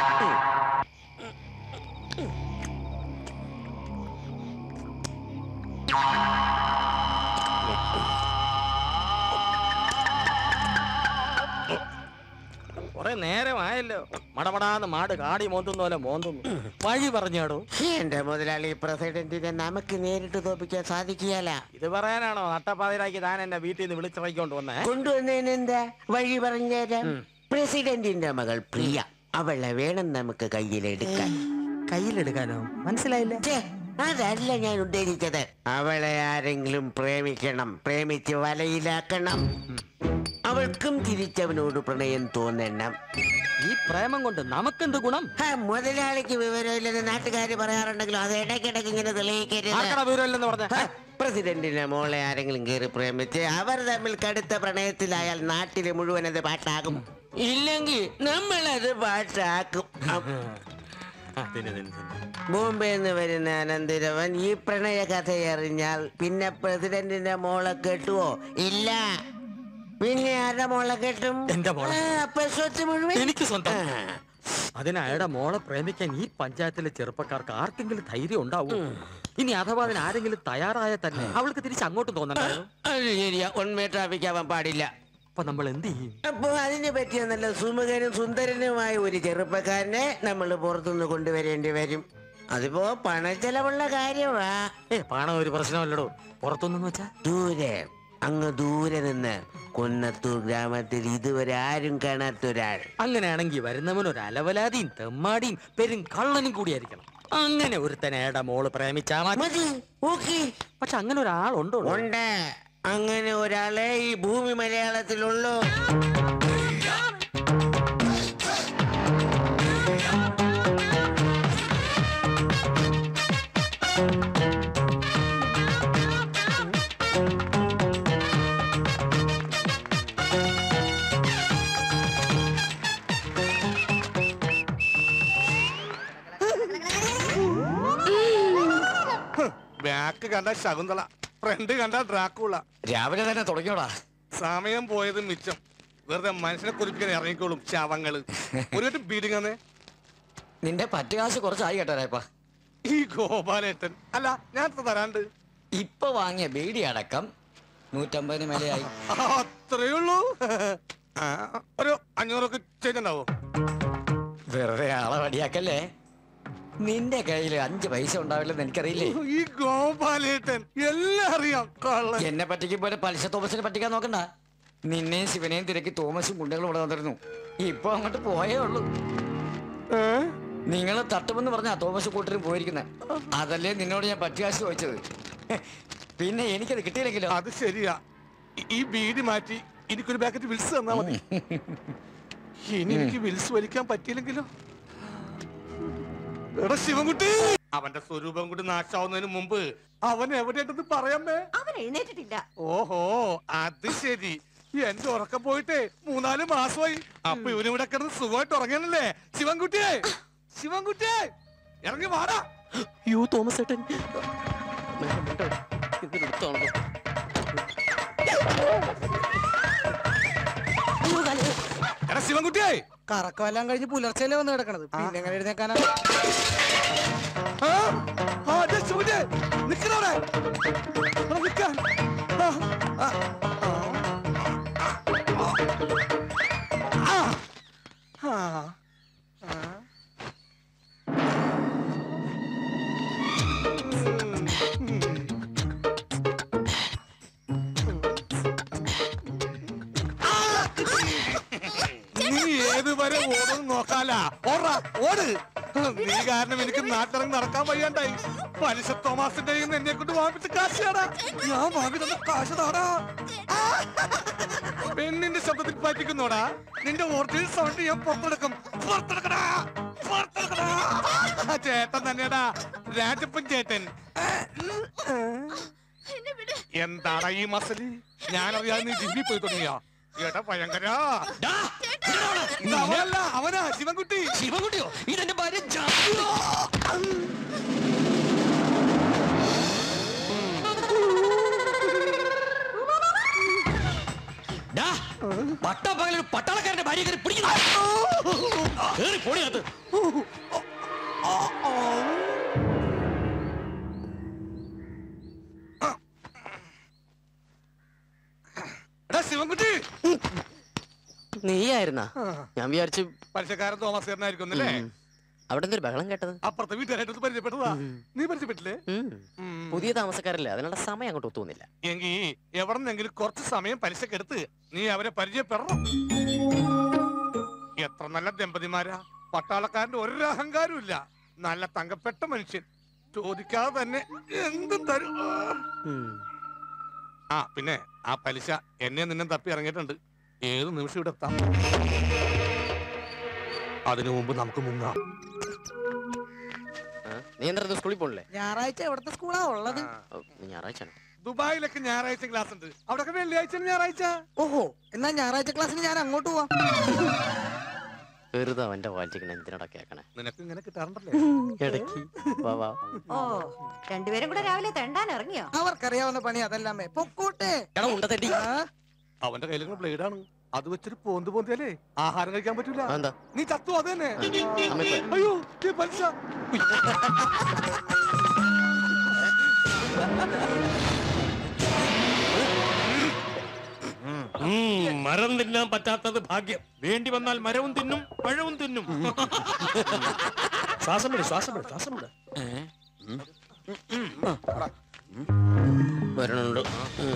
കുറെ നേരമായല്ലോ മടപടാന്ന് മാട് കാടി മോന്തുന്ന പോലെ മോന്തുന്നു വഴി പറഞ്ഞാടോ
എന്റെ മുതലാളി പ്രസിഡന്റിനെ നമുക്ക് നേരിട്ട് തോപ്പിക്കാൻ സാധിക്കുകയല്ല
ഇത് പറയാനാണോ നട്ടപ്പാതിരാക്കി താൻ എന്നെ വീട്ടിൽ നിന്ന് വിളിച്ചിറക്കിക്കൊണ്ട് വന്നേ
കൊണ്ടുവന്നതിന് എന്താ വഴി പറഞ്ഞുതരാം പ്രസിഡന്റിന്റെ മകൾ പ്രിയ അവളെ വേണം നമുക്ക് കയ്യിലെടുക്കാൻ
കയ്യിലെടുക്കാനോ മനസ്സിലായില്ല
ഛേ, അതല്ല ഞാൻ ഉദ്ദേശിച്ചത് അവളെ ആരെങ്കിലും പ്രേമിക്കണം പ്രേമിച്ച് വലയിലാക്കണം അവൾക്കും തിരിച്ചവനോട് പ്രണയം തോന്നണം
ഈ പ്രേമം കൊണ്ട് നമുക്കെന്ത് ഗുണം
ഹാ, മുതലാളിക്ക് വിവരമില്ലെന്ന് നാട്ടുകാർ പറയാറുണ്ടെങ്കിലും അത് ഇടയ്ക്കിടയ്ക്ക് ഇങ്ങനെ തെളിയിക്കരുത്
ആർക്കടാ വിവരമില്ലെന്ന് പറഞ്ഞ
ഹാ, പ്രസിഡന്റിനെ മോളെ ആരെങ്കിലും കയറി പ്രേമിച്ച് അവർ തമ്മിൽ കടുത്ത പ്രണയത്തിലായാൽ നാട്ടില് മുഴുവൻ അത് പാട്ടാകും ഇല്ലെങ്കിൽ നമ്മളത് പാട്ടാക്കും അപ്പ് ബോംബെ നിന്ന് വരുന്ന അനന്തിരവൻ ഈ പ്രണയ കഥയറിഞ്ഞാൽ പിന്നെ പ്രസിഡന്റിന്റെ മോളെ കെട്ടുവോ ഇല്ല പിന്നെ ആരുടെ മോളെ കെട്ടും
എന്റെ മോളെ.
ആ, അപ്പൊ സ്വത്ത് മുഴുവൻ
എനിക്ക് സ്വന്തം
ആ.
അതിന് അയാളുടെ മോളെ പ്രേമിക്കാൻ ഈ പഞ്ചായത്തിലെ ചെറുപ്പക്കാർക്ക് ആർക്കെങ്കിലും ധൈര്യം ഉണ്ടാവും ഇനി അഥവാ അതിന് ആരെങ്കിലും തയ്യാറായ തന്നെ അവൾക്ക് തിരിച്ച് അങ്ങോട്ടും തോന്നണ്ടായോ
അത് ശരിയാ ഒൺമേ ട്രാഫിക് ആവാൻ പാടില്ല
അപ്പൊ നമ്മൾ എന്ത് ചെയ്യും
അപ്പൊ അതിനെ പറ്റിയ നല്ല സുമുഖനും സുന്ദരനുമായ ഒരു ചെറുപ്പക്കാരനെ നമ്മൾ പുറത്തുനിന്ന് കൊണ്ടുവരേണ്ടി വരും അതിപ്പോ പണച്ചെലവുള്ള കാര്യമാ
ഏ പണം ഒരു പ്രശ്നമല്ലടോ പുറത്തുനിന്ന് വെച്ചാ
ദൂരെ അങ്ങ് ദൂരെ നിന്ന് കൊന്നത്തൂർ ഗ്രാമത്തിൽ ഇതുവരെ ആരും കാണാത്ത ഒരാൾ
അങ്ങനെയാണെങ്കിൽ വരുന്നവൻ ഒരു അലവലാതിയും തെമ്മാടിയും പെരും കള്ളനും കൂടിയായിരിക്കണം അങ്ങനെ ഒരുത്തനെ അയാളുടെ മോള് പ്രേമിച്ചാ മതി
മതി ഓക്കെ
പക്ഷെ അങ്ങനെ ഒരാളുണ്ടോ
ഉണ്ട് അങ്ങനെ ഒരാളെ ഈ ഭൂമി മലയാളത്തിലുള്ളൂ
ബാക്ക് കണ്ട ശകുന്തള ഫ്രണ്ട് കണ്ട ഡ്രാക്കുള
രാവിലെ തന്നെ തുടങ്ങിയോടാ
സമയം പോയത് മിച്ചം വെറുതെ മനുഷ്യനെ കുറിപ്പിക്കാൻ ഇറങ്ങിക്കോളും ശവങ്ങള് ഒരു വട്ടം ബീഡിങ്ങന്നേ
നിന്റെ പറ്റുകാശ് കുറച്ചായി കേട്ടോ രായപ്പാ
ഈ ഗോപാലേട്ടൻ അല്ല ഞാൻ എത്ര തരാണ്ട്
ഇപ്പൊ വാങ്ങിയ ബീഡി അടക്കം നൂറ്റമ്പതിന് മേലെയായി
അത്രേ ഉള്ളൂ ആ, ഒരു അഞ്ഞൂറൊക്കെ ചെയ്തിട്ടുണ്ടാവോ
വെറുതെ ആളെ വടിയാക്കല്ലേ നിന്റെ കയ്യിൽ അഞ്ച് പൈസ ഉണ്ടാവില്ലെന്ന് എനിക്കറിയില്ലേ
ഈ ഗോപാലേട്ടൻ എല്ലാം അറിയാം കള്ളൻ
എന്നെ പറ്റിക്കും പോലെ പലിശ തോമസിനെ പറ്റിക്കാൻ നോക്കണ്ട നിന്നെയും ശിവനെയും തിരക്കി തോമസും കുട്ടികളും ഇവിടെ വന്നിരുന്നു ഇപ്പൊ അങ്ങോട്ട് പോയേ ഉള്ളൂ നിങ്ങൾ തട്ടുമെന്ന് പറഞ്ഞാ തോമസ് കൂട്ടരും പോയിരിക്കുന്നത് അതല്ലേ നിന്നോട് ഞാൻ പറ്റുകാശ് ചോദിച്ചത് പിന്നെ എനിക്കത് കിട്ടിയില്ലെങ്കിലോ
അത് ശരിയാ ഈ- ഈ ബീഡി മാറ്റി എനിക്കൊരു പാക്കറ്റ് വിൽസ് തന്നാ മതി ഇനി എനിക്ക് വിൽസ് വലിക്കാൻ പറ്റിയില്ലെങ്കിലോ എടാ ശിവൻകുട്ടി അവന്റെ സ്വരൂപം കൂടി നാശാവുന്നതിന് മുമ്പ് അവൻ എവിടെയുണ്ടെന്ന് പറയാമേ
അവൻ എഴുന്നേറ്റിട്ടില്ല
ഓഹോ അത് ശരി എന്റെ ഉറക്കം പോയിട്ടേ മൂന്നാല് മാസമായി അപ്പൊ ഇവനിവിടെ കിടന്ന് സുഖമായിട്ട് ഉറങ്ങാനല്ലേ ശിവൻകുട്ടിയെ ശിവൻകുട്ടിയെ ഇറങ്ങി വാടാ
യു തോമസ് ഏട്ടൻ
എടാ ശിവൻകുട്ടിയെ
കറക്കമെല്ലാം കഴിഞ്ഞ് പുലർച്ചെയല്ലേ വന്ന് കിടക്കണത് പിന്നെ എങ്ങനെ എഴുന്നേക്കാനാ
ആ, ആ, ദേ ശിവൻകുട്ടിയെ, നിക്കണവിടെ. എടാ, നിക്കാൻ. ആ, ആ, ആ. ആ, ആ. നീ ഏതുവരെ ഓടും നോക്കാല ഓടാ ഓട് നീ കാരണം എനിക്ക് നാട്ടിറങ്ങി നടക്കാൻ വയ്യാണ്ടായി പലിശ തോമാസിന്റെ കയ്യിൽ നിന്ന് എന്നെ കൊണ്ട് വാങ്ങിച്ച കാശാടാ ഞാൻ വാങ്ങി തന്ന കാശ് താടാ പെണ്ണിന്റെ ശബ്ദത്തിൽ പറ്റിക്കുന്നോടാ നിന്റെ ഒറിജിനൽ സൗണ്ട് ഞാൻ പുറത്തെടുക്കും പുറത്തെടുക്കടാ പുറത്തെടുക്കടാ ആ ചേട്ടൻ തന്നെയാടാ രാജപ്പൻ ചേട്ടൻ എന്താടാ ഈ മസലി ഞാനറിയാതെ നീ ജിമ്മി പോയി തുടങ്ങിയോ ഏട്ടാ ഭയങ്കര
ഡാ, ഇതെടാ അവിടെ.
ഇത് അവനല്ല അവനാ ശിവൻകുട്ടി
ശിവൻകുട്ടിയോ ഇതെന്റെ ഭാര്യ ജാ- ഡാ, പട്ടാപ്പകലൊരു പട്ടാളക്കാരന്റെ ഭാര്യ കയറി പിടിക്കുന്നു കേറി പൊടിയകത്ത്
എടാ ശിവൻകുട്ടി
നീയായിരുന്നാ ഞാൻ വിചാരിച്ചു
പലിശക്കാരൻ തോമസ് ചേട്ടനായിരിക്കും അല്ലേ
അവിടെ എന്തൊരു ബഹളം കേട്ടത്
അപ്പുറത്തെ വീട്ടുകാരായിട്ട് പരിചയപ്പെട്ടതാ നീ പരിചയപ്പെട്ടില്ലേ
ഉം. പുതിയ താമസക്കാരല്ലേ അതിനുള്ള സമയം അങ്ങോട്ട് ഒത്തുന്നില്ല
എങ്കി എവിടെന്നെങ്കിലും കുറച്ച് സമയം പലിശക്കെടുത്ത് നീ അവരെ പരിചയപ്പെടണം എത്ര നല്ല ദമ്പതിമാരാ പട്ടാളക്കാരന്റെ ഒരു അഹങ്കാരവും ഇല്ല നല്ല തങ്കപ്പെട്ട മനുഷ്യൻ ചോദിക്കാതെ തന്നെ എന്തും തരും ആ പിന്നെ ആ പലിശ എന്നെ നിന്നെ തപ്പി ഇറങ്ങിയിട്ടുണ്ട് ഏത് നിമിഷം ഇവിടെ എത്താം അതിനു മുമ്പ് നമുക്ക് മുങ്ങാം
നീ എന്താ സ്കൂളിൽ പോണില്ലേ
ഞായറാഴ്ച എവിടത്തെ സ്കൂളാ ഉള്ളത്
ഓ, ഞായറാഴ്ച
ദുബായിലൊക്കെ ഞായറാഴ്ച ക്ലാസ് ഉണ്ട് അവിടെ വെള്ളിയാഴ്ച ഞായറാഴ്ച
ഓഹോ എന്നാ ഞായറാഴ്ച ക്ലാസ്സിന് ഞാൻ അങ്ങോട്ട് പോവാം
വെറുതെ അവന്റെ വായിച്ചിങ്ങനെ എന്തിനടാ കേക്കണേ
നിനക്ക് ഇങ്ങനെ കിട്ടാറുണ്ടല്ലേ
ഇടയ്ക്ക് വാ വാ
ഓ രണ്ടുപേരും കൂടെ രാവിലെ തെണ്ടാൻ ഇറങ്ങിയോ
അവർക്കറിയാവുന്ന പണി അതല്ലാമേ പൊക്കൂട്ടെ
എടാ ഉണ്ട തെറ്റി
അവന്റെ കയ്യിലുള്ള ബ്ലേഡാണ് അത് വെച്ചൊരു പോന്ത് പോന്തിയാലേ ആഹാരം കഴിക്കാൻ പറ്റൂല
എന്താ
നീ ചത്തു അത് തന്നെ
അമ്മ ഇപ്പൊ-
അയ്യോ ഈ പലിശ
ഉം, മരം തിന്നാൻ പറ്റാത്തത് ഭാഗ്യം
വേണ്ടി വന്നാൽ മരവും തിന്നും പഴവും തിന്നും
ശ്വാസം വിട് ശ്വാസം വിട് ശ്വാസം വിട്
വരണുണ്ട് ഉം.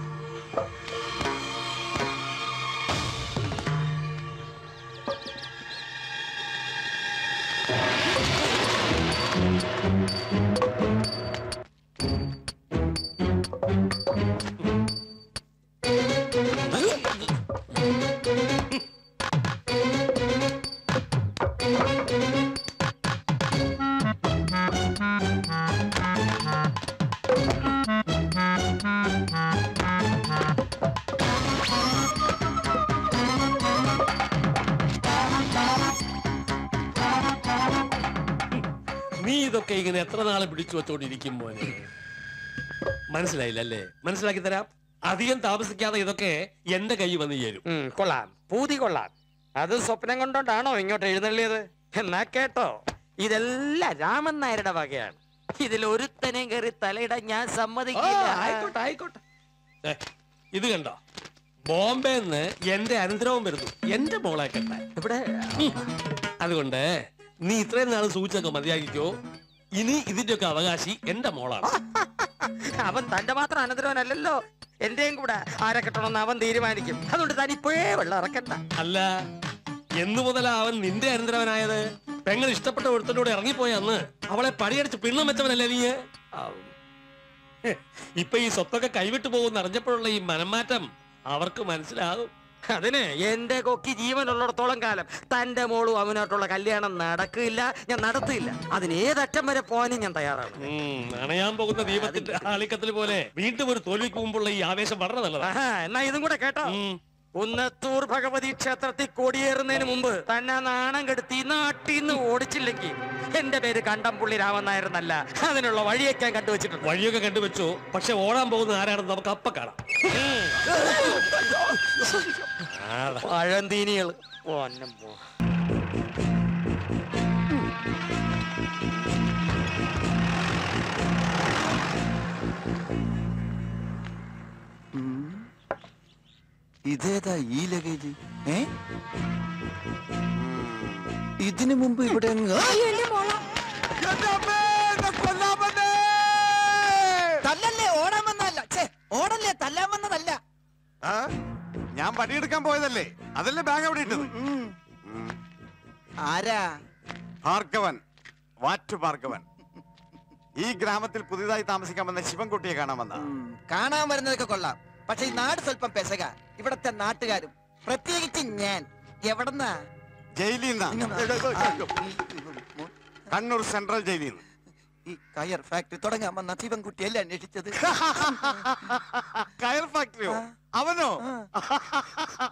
നീ ഇതൊക്കെ ഇങ്ങനെ എത്ര നാളെ പിടിച്ചു വെച്ചോണ്ടിരിക്കും മോനെ മനസ്സിലായില്ലല്ലേ മനസ്സിലാക്കി തരാം അധികം താമസിക്കാതെ ഇതൊക്കെ എന്റെ കൈ വന്ന് ചേരും
ഉം, കൊള്ളാം പൂതി കൊള്ളാം അത് സ്വപ്നം കൊണ്ടോണ്ടാണോ ഇങ്ങോട്ട് എഴുന്നള്ളിയത് എന്നാ കേട്ടോ ഇതെല്ലാം രാമൻ നായരുടെ വകയാണ് ഇതിൽ ഒരുത്തനെയും കയറി തലയിടാൻ ഞാൻ
ആ,
സമ്മതിക്കില്ല
ആയിക്കോട്ടെ ആയിക്കോട്ടെ ഏ, ഇത് കണ്ടോ ബോംബെന്ന് എന്റെ അനന്തരവും വരുന്നു എന്റെ മോളെ കെട്ടാൻ
ഇവിടെ
അതുകൊണ്ട് നീ ഇത്രയും നാൾ സൂചിച്ചൊക്കെ മതിയാക്കിക്കോ ഇനി ഇതിന്റെയൊക്കെ അവകാശി എന്റെ മോളാണ്
അവൻ തന്റെ മാത്രം അനന്തരവനല്ലല്ലോ എന്റെയും കൂടെ ആരെ കെട്ടണമെന്ന് അവൻ തീരുമാനിക്കും അതുകൊണ്ട് താൻ ഇപ്പോഴേ വെള്ളം ഇറക്കണ്ട
അല്ല എന്നു മുതലാ അവൻ നിന്റെ അനന്തരവനായത് പെങ്ങൾ ഇഷ്ടപ്പെട്ട ഒരുത്തനോട് ഇറങ്ങിപ്പോയ അന്ന് അവളെ പടിയടിച്ച് പിണ്ണം വെച്ചവനല്ലേ നീ ആവും. ഹെ, ഇപ്പൊ ഈ സ്വത്തൊക്കെ കൈവിട്ടു പോകുന്ന അറിഞ്ഞപ്പോഴുള്ള ഈ മനംമാറ്റം അവർക്ക് മനസ്സിലാകും
അതിന് എന്റെ കൊക്കി ജീവനുള്ളിടത്തോളം കാലം തന്റെ മോളും അവനോട്ടുള്ള കല്യാണം നടക്കില്ല ഞാൻ നടത്തില്ല അതിന് ഏതറ്റം വരെ പോകാനും ഞാൻ തയ്യാറാണ്
ഉം, അണയാൻ പോകുന്ന ദീപത്തിന്റെ ആളിക്കത്തിൽ പോലെ വീണ്ടും ഒരു തോൽവിക്ക് മുമ്പുള്ള ഈ ആവേശം വളരെ നല്ലതാണ്
ആഹാ, എന്നാ ഇതും കൂടെ കേട്ടോ ഉന്നത്തൂർ ഭഗവതി ക്ഷേത്രത്തിൽ കൊടിയേറുന്നതിന് മുമ്പ് തന്നെ നാണം കെടുത്തി ഈ നാട്ടിൽ നിന്ന് ഓടിച്ചില്ലെങ്കിൽ എന്റെ പേര് കണ്ടംപുള്ളി രാമൻ നായർ എന്നല്ല അതിനുള്ള വഴിയൊക്കെ ഞാൻ കണ്ടുവച്ചിട്ടുണ്ട്
വഴിയൊക്കെ കണ്ടുവച്ചു പക്ഷെ ഓടാൻ പോകുന്ന ആരാണെന്ന് നമുക്ക് അപ്പ കാണാം ആടാ.
പഴന്തീനികൾ പൊന്നം പോ
ഇതേതാ ഈ ലഗേജ് ഏ ഇതിനു മുമ്പ് ഇവിടെ അങ്ങ് ആ! തല്ലല്ലേ ഓടാൻ വന്നതല്ല ഛേ, ഓടല്ലേ തല്ലാൻ വന്നതല്ല
ആ? ഞാൻ പണിയെടുക്കാൻ പോയതല്ലേ അതല്ലേ ബാഗ് അവിടെ ഇട്ടത്
ആരാ
ഭാർഗവൻ വാറ്റു ഭാർഗവൻ ഈ ഗ്രാമത്തിൽ പുതിയതായി താമസിക്കാൻ വന്ന ശിവൻകുട്ടിയെ കാണാൻ വന്ന
ഉം, കാണാൻ വരുന്നതൊക്കെ കൊള്ളാം പക്ഷെ ഈ നാട് സ്വല്പം പെസക ഇവിടത്തെ നാട്ടുകാരും പ്രത്യേകിച്ച് ഞാൻ എവിടെന്നാ
ജയിലിൽ നിന്നാണ് കണ്ണൂർ സെൻട്രൽ ജയിലിൽ നിന്ന്
ഈ കയർ ഫാക്ടറി തുടങ്ങാൻ വന്ന ശിവൻകുട്ടിയല്ലേ അന്വേഷിച്ചത്
കയർ ഫാക്ടറിയോ അവനോ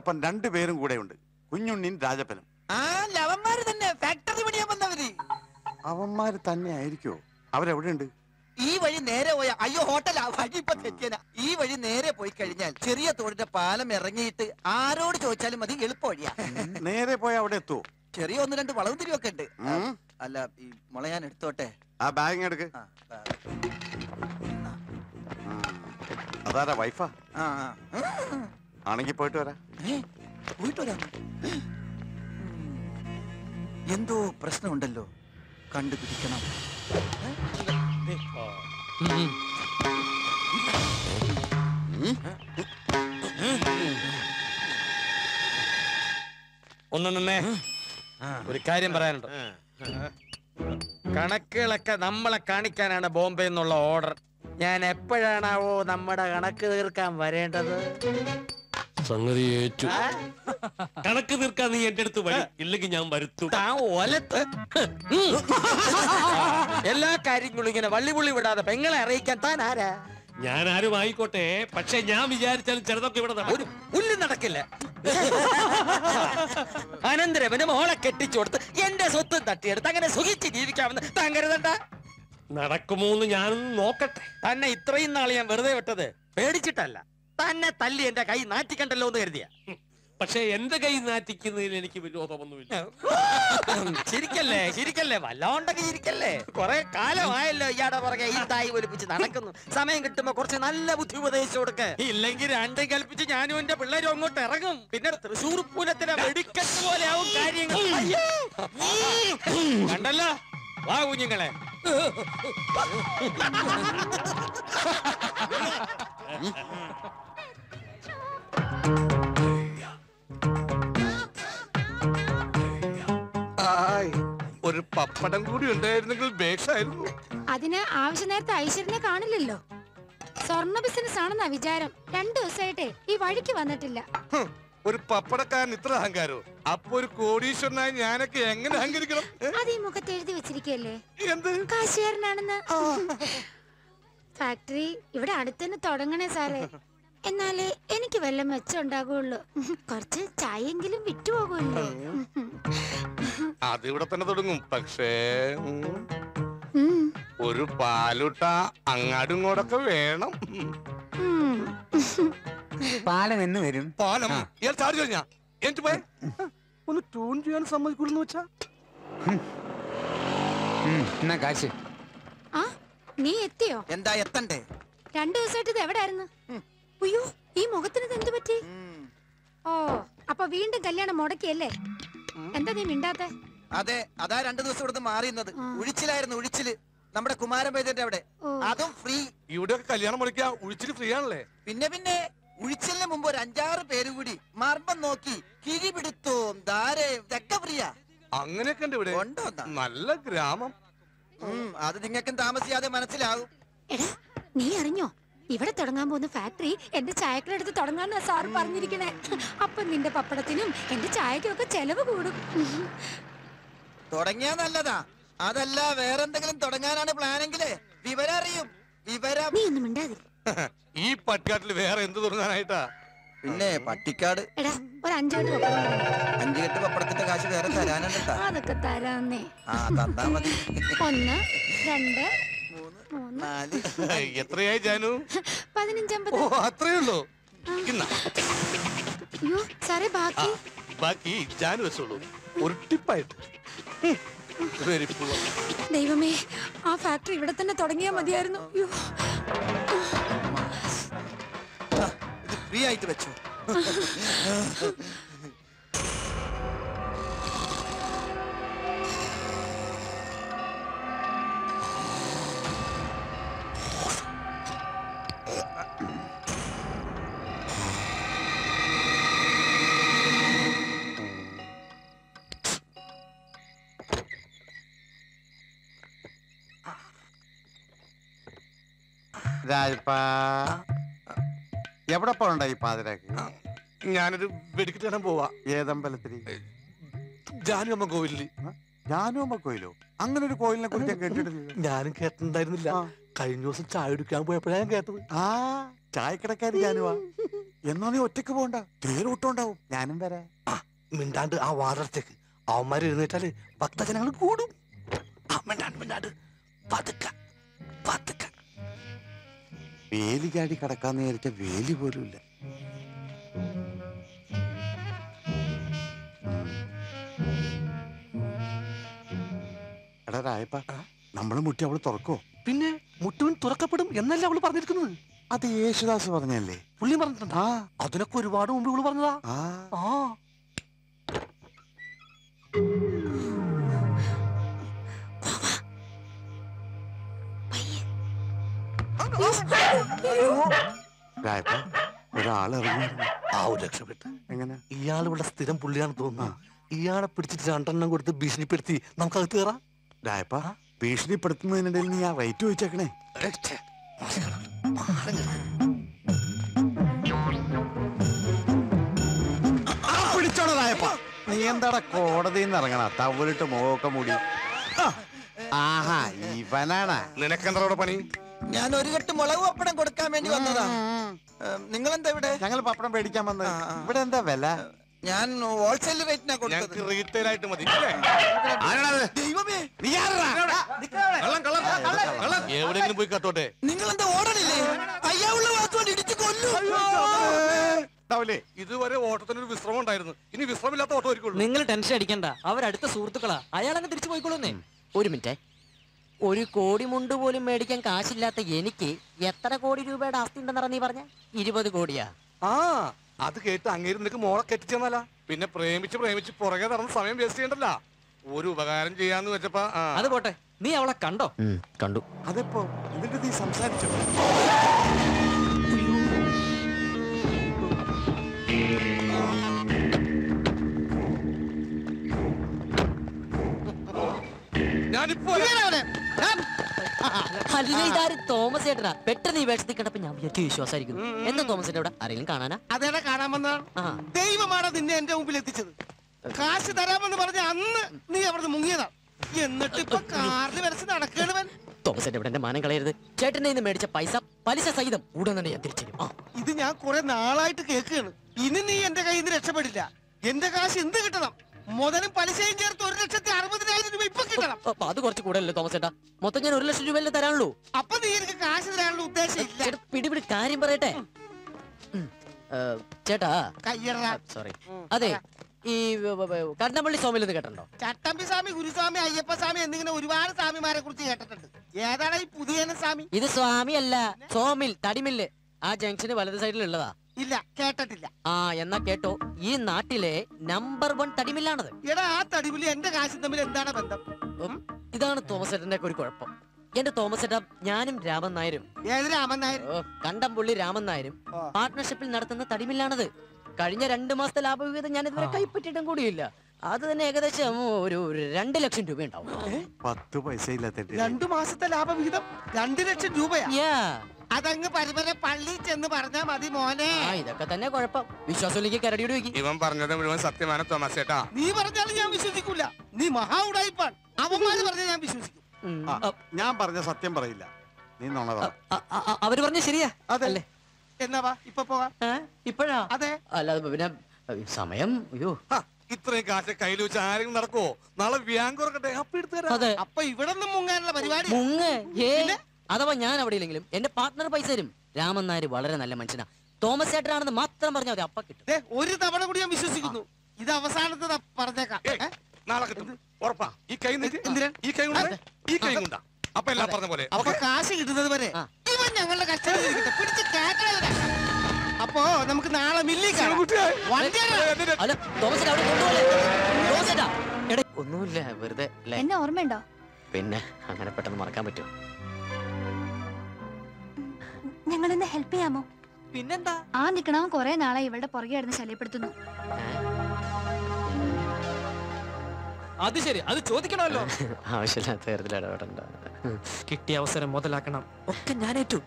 അവരോടൊപ്പം രണ്ടുപേരും കൂടെയുണ്ട് കുഞ്ഞുണ്ണിൻ രാജപ്പനും
ആ ലവന്മാര് തന്നെ ഫാക്ടറി പണിയാൻ വന്നവര്
അവന്മാര് തന്നെ ആയിരിക്കോ അവരെവിടെയുണ്ട്
ഈ വഴി നേരെ പോയ അയ്യോ ഹോട്ടലാ വഴി ഇപ്പൊ തെറ്റിയന ഈ വഴി നേരെ പോയി കഴിഞ്ഞാൽ ചെറിയ തോടിന്റെ പാലം ഇറങ്ങിയിട്ട് ആരോട് ചോദിച്ചാലും മതി എളുപ്പ വഴിയാ
നേരെ പോയ അവിടെ എത്തുവോ
ചെറിയ ഒന്ന് രണ്ട് വളവും തിരിവൊക്കെ ഉണ്ട്
ഉം.
അല്ല ഈ മുള ഞാൻ എടുത്തോട്ടെ
ആ ബാഗ് എടുക്ക്
ആ, ആ,
അതാരാ വൈഫാ
ആ, ആ.
ആണെങ്കി പോയിട്ട് വരാം
ഏ, പോയിട്ട് വരാം ഉം. എന്തോ പ്രശ്നമുണ്ടല്ലോ കണ്ടുപിടിക്കണം
ഒന്ന് നിന്നേ ഒരു കാര്യം പറയാനുണ്ട് കണക്കുകളൊക്കെ നമ്മളെ കാണിക്കാനാണ് ബോംബെ എന്നുള്ള ഓർഡർ ഞാൻ എപ്പോഴാണാവോ നമ്മുടെ കണക്ക് തീർക്കാൻ വരേണ്ടത്
സംഗതി ഏറ്റു കണക്ക് തീർക്കാൻ നീ എന്റെ അടുത്ത് വഴി ഇല്ലെങ്കിൽ ഞാൻ വരുത്തും
താൻ ഒലത്ത് എല്ലാ കാര്യങ്ങളും ഇങ്ങനെ വള്ളിപുള്ളി വിടാതെ പെങ്ങളെ അറിയിക്കാൻ താൻ ആരാ
ഞാൻ ആരും ആയിക്കോട്ടെ പക്ഷെ ഞാൻ വിചാരിച്ചാലും ചിലതൊക്കെ ഇവിടെ
ഒരു പുല്ല് നടക്കില്ല അനന്തരവന് മോളെ കെട്ടിച്ചു കൊടുത്ത് എന്റെ സ്വത്തും തട്ടിയെടുത്ത് അങ്ങനെ സുഖിച്ച് ജീവിക്കാമെന്ന് താൻ കരുതണ്ട
നടക്കുമോ എന്ന് ഞാനൊന്ന് നോക്കട്ടെ
തന്നെ ഇത്രയും നാൾ ഞാൻ വെറുതെ വിട്ടത് പേടിച്ചിട്ടല്ല തന്നെ തല്ലി എന്റെ കൈ നാറ്റിക്കണ്ടല്ലോ എന്ന് കരുതിയ
പക്ഷെ എന്റെ കൈ നാറ്റിക്കുന്നതിൽ എനിക്ക് വിരോധമൊന്നുമില്ല
ചിരിക്കല്ലേ ചിരിക്കല്ലേ വല്ലോണ്ടൊക്കെ ചിരിക്കല്ലേ കുറെ കാലമായല്ലോ ഇയാടെ പുറകെ ഈ തായി ഒലിപ്പിച്ച് നടക്കുന്നു സമയം കിട്ടുമ്പോ കുറച്ച് നല്ല ബുദ്ധി ഉപദേശിച്ചു കൊടുക്ക ഇല്ലെങ്കിൽ രണ്ടും കൽപ്പിച്ച് ഞാനും എന്റെ പിള്ളേരും അങ്ങോട്ട് ഇറങ്ങും പിന്നെ തൃശൂർ പൂരത്തിനെ വെടിക്കെട്ട് പോലെ ആവും കാര്യങ്ങൾ അയ്യോ! കണ്ടല്ലോ വാ കുഞ്ഞുങ്ങളെ
ആയ് ഒരു പപ്പടം കൂടി ഉണ്ടായിരുന്നെങ്കിൽ ബേഷായിരുന്നു
അതിന് ആവശ്യ നേരത്തെ ഐശ്വര്യനെ കാണില്ലല്ലോ സ്വർണ്ണ ബിസിനസ് ആണെന്നാ വിചാരം രണ്ടു ദിവസമായിട്ടേ ഈ വഴിക്ക് വന്നിട്ടില്ല
ഹും, ഒരു പപ്പടക്കാരൻ ഇത്ര അഹങ്കാരോ അപ്പൊ ഒരു കോടീശ്വരനായി ഞാനൊക്കെ എങ്ങനെ അഹങ്കരിക്കണം ഏ?
അത് ഈ മുഖത്ത് എഴുതി വെച്ചിരിക്കല്ലേ
എന്ത്
കാശുകാരനാണെന്ന് ഫാക്ടറി ഇവിടെ അടുത്തന്നെ തുടങ്ങണേ സാറേ എന്നാലേ എനിക്ക് വല്ല മെച്ചം ഉണ്ടാകുള്ളൂ കുറച്ച് ചായെങ്കിലും വിറ്റുപോകുമല്ലോ
അത് ഇവിടെ തന്നെ തുടങ്ങും പക്ഷേ ഉം,
ഉം,
ഒരു പാലുട്ട അങ്ങാടും ഇങ്ങോട്ടൊക്കെ വേണം
ഉം.
പാലം എന്ന് വരും
പാലം ഇയാൾ ചാടി കഴിഞ്ഞാ എന്നിട്ട് പോയെ ഒന്ന് ട്യൂൺ ചെയ്യാൻ സമ്മതിക്കൂലെന്ന് വെച്ചാ
ഉം, എന്നാ കാശ്
ആ നീ എത്തിയോ
എന്താ എത്തണ്ടേ
രണ്ടു ദിവസമായിട്ട് ഇത് എവിടായിരുന്നു അയ്യോ ഈ മുഖത്തിന് ഇത് എന്ത് പറ്റി
ഉം.
ഓ അപ്പൊ വീണ്ടും കല്യാണം മുടക്കിയല്ലേ എന്താ നീ മിണ്ടാത്തെ
അതെ അതാ രണ്ടു ദിവസം ഇവിടുന്ന് മാറിയുന്നത്
ആ.
ഉഴിച്ചിലായിരുന്നു ഉഴിച്ചില് നമ്മുടെ കുമാരൻ വൈദ്യന്റെ അവിടെ
ഓ
അതും ഫ്രീ
ഇവിടെയൊക്കെ കല്യാണം മുടക്കിയ ഉഴിച്ചിട്ട് ഫ്രീ ആണല്ലേ
പിന്നെ പിന്നെ ഉഴിച്ചിലിന് മുമ്പ് ഒരു അഞ്ചാറ് പേര് കൂടി മർമ്മം നോക്കി കിഴി പിടുത്തവും ധാരയും ഇതൊക്കെ ഫ്രീയാ
അങ്ങനെയൊക്കെ ഉണ്ട് ഇവിടെ
ഉണ്ടോ എന്നാ?
നല്ല ഗ്രാമം
ഉം, അത് നിങ്ങൾക്കും താമസിയാതെ മനസ്സിലാവും
എടാ നീ അറിഞ്ഞോ ഇവിടെ തുടങ്ങാൻ പോകുന്ന ഫാക്ടറി എന്റെ ചായക്കടടുത്ത് തുടങ്ങാന്നാ സാറ് പറഞ്ഞിരിക്കണേ അപ്പൊ നിന്റെ പപ്പടത്തിനും എന്റെ ചായക്കും ഒക്കെ ചെലവ് കൂടും
തുടങ്ങിയാ നല്ലതാ അതല്ല വേറെന്തെങ്കിലും തുടങ്ങാനാണ് പ്ലാനെങ്കില് വിവരം അറിയും വിവരം
നീ ഒന്നും മിണ്ടാതിരി
ഈ പട്ടിക്കാട്ടിൽ വേറെ എന്ത് തുടങ്ങാനായിട്ടാ
പിന്നെ പട്ടിക്കാട്
എടാ ഒരു അഞ്ചോട്ട് പപ്പടം കൊണ്ടുവാ.
അഞ്ചു കെട്ട് പപ്പടത്തിന്റെ കാശ് വേറെ തരാനുണ്ടാ
അതൊക്കെ തരാന്നേ
ആ തന്നാ മതി
ഒന്ന് രണ്ട്
മൂന്ന്
മൂന്ന്
നാല്
എത്രയായി ജാനു
പതിനഞ്ചമ്പത്
ഓ അത്രേ ഉള്ളൂ ഇന്ന
അയ്യോ സാറേ ബാക്കി
ബാക്കി ജാനു വെച്ചോളൂ ഒരു ടിപ്പായിട്ട് വെരി പൂവർ
ദൈവമേ ആ ഫാക്ടറി ഇവിടെ തന്നെ തുടങ്ങിയാൽ മതിയായിരുന്നു അയ്യോ
ഇത് ഫ്രീ ആയിട്ട് വെച്ചു
രാജപ്പാ എവിടെ പോകണ്ട ഈ പാതിരാക്ക്
ഞാനൊരു വെടിക്കിട്ട് കാണാൻ പോവാ
ഏതമ്പലത്തിൽ
ജാനു അമ്മ കോവിലില്
ജാനുവമ്മ കോയിലോ അങ്ങനെ ഒരു കോയിലിനെ കുറിച്ച് ഞാൻ കേട്ടിട്ടില്ല
ഞാനും കേട്ടിട്ടുണ്ടായിരുന്നില്ല
ആ.
കഴിഞ്ഞ ദിവസം ചായ കുടിക്കാൻ പോയപ്പോഴാണ് ഞാൻ കേട്ടത്
ആ ചായക്കടക്കാരി ജാനുവാ
എന്നാ നീ ഒറ്റക്ക് പോകണ്ട തേരോട്ടുണ്ടാവും ഞാനും വരാം മിണ്ടാണ്ട് ആ വാതർച്ചക്ക് അവന്മാര് എഴുന്നേറ്റാല് ഭക്തജനങ്ങൾ കൂടും ആ, മിണ്ടാണ്ട് മിണ്ടാണ്ട് പതുക്ക പതുക്ക
വേലി ചാടി കടക്കാന്ന് വിചാരിച്ച വേലി പോലും ഇല്ല എടാ രായപ്പ നമ്മള് മുട്ടി അവള് തുറക്കോ
പിന്നെ മുട്ടുവിൻ തുറക്കപ്പെടും എന്നല്ലേ അവള് പറഞ്ഞിരിക്കുന്നത്
അത് യേശുദാസ് പറഞ്ഞല്ലേ
പുള്ളി പറഞ്ഞിട്ടുണ്ടാ അതിനൊക്കെ ഒരുപാട് മുമ്പ് ഇവള് പറഞ്ഞതാ
ആ
ആ
രായപ്പ ഒരാൾ ഇറങ്ങിയിരുന്നു
ആ ഒരു രക്ഷപ്പെട്ട്
എങ്ങനെ
ഇയാൾ ഇവിടെ സ്ഥിരം പുള്ളിയാണ് തോന്നുന്നു ഇയാളെ പിടിച്ചിട്ട് രണ്ടെണ്ണം കൊടുത്ത് ഭീഷണിപ്പെടുത്തി നമുക്ക് അകത്ത് കയറാം
രായപ്പ ഭീഷണിപ്പെടുത്തുന്നതിനിടയിൽ നീ ആ റേറ്റ് ചോദിച്ചേക്കണേ പിടിച്ചോളൂ രായപ്പ നീ എന്താടാ കോടതിയിൽ നിന്ന് ഇറങ്ങണ തവലിട്ട് മുഖമൊക്കെ മൂടി ആ, ആഹാ ഇവനാണ്
നിനക്കെന്താ പണി
ഞാൻ ഒരു കെട്ട് മുളക് പപ്പടം കൊടുക്കാൻ വേണ്ടി വന്നതാ നിങ്ങൾ എന്താ ഇവിടെ
ഞങ്ങൾ പപ്പടം മേടിക്കാൻ വന്നത് ഇവിടെ എന്താ വില
ഞാൻ ഹോൾസെയിൽ റേറ്റിനാ കൊടുത്തത്
ഞങ്ങൾക്ക് റീറ്റെയിൽ ആയിട്ട് മതി അല്ലേ?
ദൈവമേ
നീ ആരെടാ?
കള്ളൻ, കള്ളൻ, കള്ളൻ. എവിടെയെങ്കിലും പോയി കത്തോട്ടെ
നിങ്ങൾ എന്താ ഓടണില്ലേ അയ്യാവുള്ള വാത്തോണ്ട് ഇടിച്ചു കൊല്ലു
തവലേ
ഇതുവരെ ഓട്ടത്തിന് ഒരു വിശ്രമം ഉണ്ടായിരുന്നു ഇനി വിശ്രമില്ലാത്ത ഓട്ടം ഒരുക്കുള്ളൂ
നിങ്ങൾ ടെൻഷൻ അടിക്കണ്ട അവരടുത്ത സുഹൃത്തുക്കളാ അയാളങ്ങ് തിരിച്ചു പോയിക്കോളൂന്നേ ഒരു മിനിറ്റ് ഒരു കോടി മുണ്ട് പോലും മേടിക്കാൻ കാശില്ലാത്ത എനിക്ക് എത്ര കോടി രൂപയുടെ ആസ്തി ഉണ്ടെന്നറ നീ പറഞ്ഞ ഇരുപത് കോടിയാ
ആ അത് കേട്ട് അങ്ങേര് നിനക്ക് മോളെ കെട്ടിച്ചെന്നല്ല പിന്നെ പ്രേമിച്ച് പ്രേമിച്ച് പുറകെ നടന്ന് സമയം വേസ്റ്റ് ചെയ്യണ്ടല്ല ഒരു ഉപകാരം ചെയ്യാന്ന് വെച്ചപ്പോ ആ.
അത് പോട്ടെ നീ അവളെ കണ്ടോ
കണ്ടു
അതെപ്പോ എന്നിട്ട് നീ സംസാരിച്ചോ
ഞാനിപ്പോ
അല്ല ഇതാര് തോമസ് ചേട്ടനാ പെട്ടെന്ന് ഈ വേഷത്തിൽ കണ്ടപ്പോ ഞാൻ വിചാരിച്ചു വിശ്വാസമായിരിക്കുന്നു എന്താ തോമസ് ചേട്ടൻ ഇവിടെ ആരെങ്കിലും കാണാനാ
അതേടെ കാണാൻ വന്നതാണ്
ആ
ദൈവമാണ് നിന്നെ എന്റെ മുമ്പിൽ എത്തിച്ചത് കാശ് തരാമെന്ന് പറഞ്ഞ അന്ന് നീ അവിടുന്ന് മുങ്ങിയതാ എന്നിട്ട് ഇപ്പൊ കാറിൽ വരച്ച് നടക്കണവൻ
തോമസ് ചേട്ടൻ ഇവിടെ എന്റെ മാനം കളയരുത് ചേട്ടന്റെ നിന്ന് മേടിച്ച പൈസ പലിശ സഹിതം ഉടൻ തന്നെ ഞാൻ തിരിച്ചു തരും ആ
ഇത് ഞാൻ കുറെ നാളായിട്ട് കേൾക്കുകയാണ് ഇനി നീ എന്റെ കയ്യിൽ നിന്ന് രക്ഷപ്പെടില്ല എന്റെ കാശ് എന്ത് കിട്ടണം മുതലും പലിശയും ചേർത്ത് ഒരു ലക്ഷത്തി അറുപതിനായിരം രൂപ ഇപ്പൊ കിട്ടണം
അപ്പൊ അത് കുറച്ച് കൂടുതലല്ലേ തോമസ് ചേട്ടാ മൊത്തം ഞാൻ ഒരു ലക്ഷം രൂപയല്ലേ തരാനുള്ളൂ
അപ്പൊ നീ എനിക്ക് കാശ് തരാനുള്ള ഉദ്ദേശം ഇല്ല
ചേട്ടാ പിടിപിടി കാര്യം പറയട്ടെ ഉം. ഏ, ചേട്ടാ
കയ്യടാ
സോറി അതെ ഈ വ- വ- വ- കണ്ണമ്പള്ളി സ്വാമിയിൽ നിന്ന് കേട്ടോ
ചട്ടമ്പി സ്വാമി ഗുരുസ്വാമി അയ്യപ്പ സ്വാമി എന്നിങ്ങനെ ഒരുപാട് സ്വാമിമാരെ കുറിച്ച് കേട്ടിട്ടുണ്ട് ഏതാണ് ഈ പുതിയ സ്വാമി
ഇത് സ്വാമി അല്ല സോമിൽ തടിമില്ല് ആ ജംഗ്ഷന് വലത് സൈഡിൽ ഉള്ളതാ
ഇല്ല കേട്ടിട്ടില്ല
ആ എന്നാ കേട്ടോ ഈ നാട്ടിലെ നമ്പർ വൺ തടിമില്ലാണത്
എടാ ആ തടിവില് എന്റെ കാശും തമ്മിൽ എന്താണ് ബന്ധം
ഉം, ഇതാണ് തോമസ് ചേട്ടന്റെ ഒരു കുഴപ്പം എന്റെ തോമസ് ചേട്ടാ ഞാനും രാമൻ നായരും
ഏത് രാമൻ നായർ
ഓ, കണ്ടംപുള്ളി രാമൻ നായരും പാർട്ട്ണർഷിപ്പിൽ നടത്തുന്ന തടിമില്ലാണത് കഴിഞ്ഞ രണ്ട് മാസത്തെ ലാഭവിഹിതം ഞാൻ ഇതുവരെ കൈപ്പറ്റിയിട്ടും കൂടിയില്ല അത് തന്നെ ഏകദേശം ഒരു ഒരു രണ്ട് ലക്ഷം രൂപ ഉണ്ടാവും
പത്ത് പൈസ ഇല്ലാത്തിട്ട്
രണ്ടു മാസത്തെ ലാഭവിഹിതം രണ്ടു ലക്ഷം രൂപയാ
യാ.
അതങ്ങ് പരിമല പള്ളി ചെന്ന് പറഞ്ഞാ മതി മോനെ
ആ ഇതൊക്കെ തന്നെ കുഴപ്പം വിശ്വാസത്തിലേക്ക് കരടിയോട് വെക്കും
ഇവൻ പറഞ്ഞത് മുഴുവൻ സത്യമാണ് തോമസ് ചേട്ടാ
നീ പറഞ്ഞാലും ഞാൻ വിശ്വസിക്കൂല നീ മഹാ ഉടായിപ്പാൻ അവന്മാര് പറഞ്ഞാൽ ഞാൻ വിശ്വസിക്കും
ആ, ഞാൻ പറഞ്ഞ സത്യം പറയില്ല നീ നുണ പറ
അവര് പറഞ്ഞ ശരിയാ
അതെ എന്നാ വാ ഇപ്പൊ പോവാം
ഇപ്പഴാ
അതെ
അല്ല അത് പിന്നെ ഏ, സമയം അയ്യോ
ഹ, ഇത്രയും കാശ് കയ്യിൽ വെച്ച് ആരെങ്കിലും നടക്കോ നാളെ വ്യാങ്ക് തുറക്കട്ടെ അപ്പൊ എടുത്തു തരാം
അതെ
അപ്പൊ ഇവിടെ നിന്നും മുങ്ങാനുള്ള പരിപാടി
മുങ്ങ് ഏ അഥവാ ഞാൻ അവിടെ ഇല്ലെങ്കിലും എന്റെ പാർട്ട്ണർ പൈസ തരും രാമൻ നായർ വളരെ നല്ല മനുഷ്യനാ തോമസ് ചേട്ടനാണെന്ന് മാത്രം പറഞ്ഞാൽ മതി അപ്പ കിട്ടും
ദേ, ഒരു തവണ കൂടി ഞാൻ വിശ്വസിക്കുന്നു ഇത് അവസാനത്തെ പറഞ്ഞേക്കാം
ഏയ്, നാളെ കിട്ടും ഉറപ്പാ ഈ കൈ നീട്ടി ഈ കൈ കൊണ്ട് ഈ കൈ കൊണ്ടാ അപ്പൊ എല്ലാം പറഞ്ഞ പോലെ
അപ്പൊ കാശ് കിട്ടുന്നത് വരെ ഇവൻ ഞങ്ങളുടെ കസ്റ്റഡിയിൽ ഇരിക്കട്ടെ. പിടിച്ച് കേറ്റണം ഇവനെ. അപ്പോ നമുക്ക് നാളെ മില്ലി കാണാം വണ്ടി
അല്ല തോമസ് ചേട്ടാ അവിടെ കൊണ്ടുപോലെ തോമസ് ചേട്ടാ എടേ ഒന്നുമില്ല വെറുതെ അല്ലേ
എന്നെ ഓർമ്മയുണ്ടോ
പിന്നെ അങ്ങനെ പെട്ടെന്ന് മറക്കാൻ പറ്റും
ഞങ്ങളൊന്ന് ഹെൽപ്പ് ചെയ്യാമോ
പിന്നെന്താ
ആ നിക്കണവൻ കുറെ നാളെ ഇവളുടെ പുറകെ കിടന്ന് ശല്യപ്പെടുത്തുന്നു
അത് ശരി അത് ചോദിക്കണമല്ലോ ആവശ്യമില്ലാത്ത കാര്യത്തിൽ ഇടപെടണ്ട കിട്ടിയ അവസരം മുതലാക്കണം ഒക്കെ ഞാൻ ഏറ്റു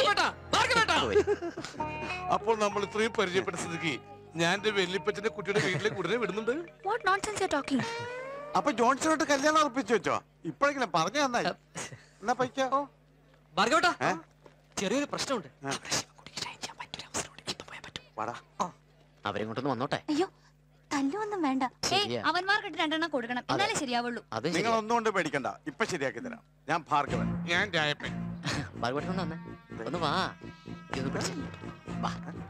അപ്പോൾ നമ്മൾ ഇത്രയും പരിചയപ്പെട്ട സ്ഥിതിക്ക് ഞാൻ എന്റെ വെല്ലിപ്പച്ചന്റെ കുട്ടിയുടെ വീട്ടിലേക്ക് ഉടനെ വിടുന്നുണ്ട്
വാട്ട് നോൺസെൻസ് യു ടോക്കിംഗ്
അപ്പൊ ജോൺസണോട്ട് കല്യാണം ഉറപ്പിച്ചു വെച്ചോ ഇപ്പോഴെങ്കിലും പറഞ്ഞു തന്നായി എന്നാ പൈക്കോ
ഭാർഗവട്ടാ
ഏ?
ചെറിയൊരു പ്രശ്നമുണ്ട്
വാടാ
അവരെ കൊണ്ടൊന്ന് വന്നോട്ടെ
അയ്യോ തല്ലൊന്നും വേണ്ട
ശരിയാ.
അവന്മാർക്കിട്ട് രണ്ടെണ്ണം കൊടുക്കണം എന്നാലേ ശരിയാവുള്ളൂ
അത്
നിങ്ങൾ ഒന്നുകൊണ്ട് പേടിക്കണ്ട ഇപ്പൊ ശരിയാക്കി തരാം ഞാൻ ഭാർഗവൻ
ഞാൻ രായപ്പൻ
ഭാർഗവട്ടം വന്നേ ഒന്ന് വാ ഇതൊന്ന് പിടിച്ച്. വാ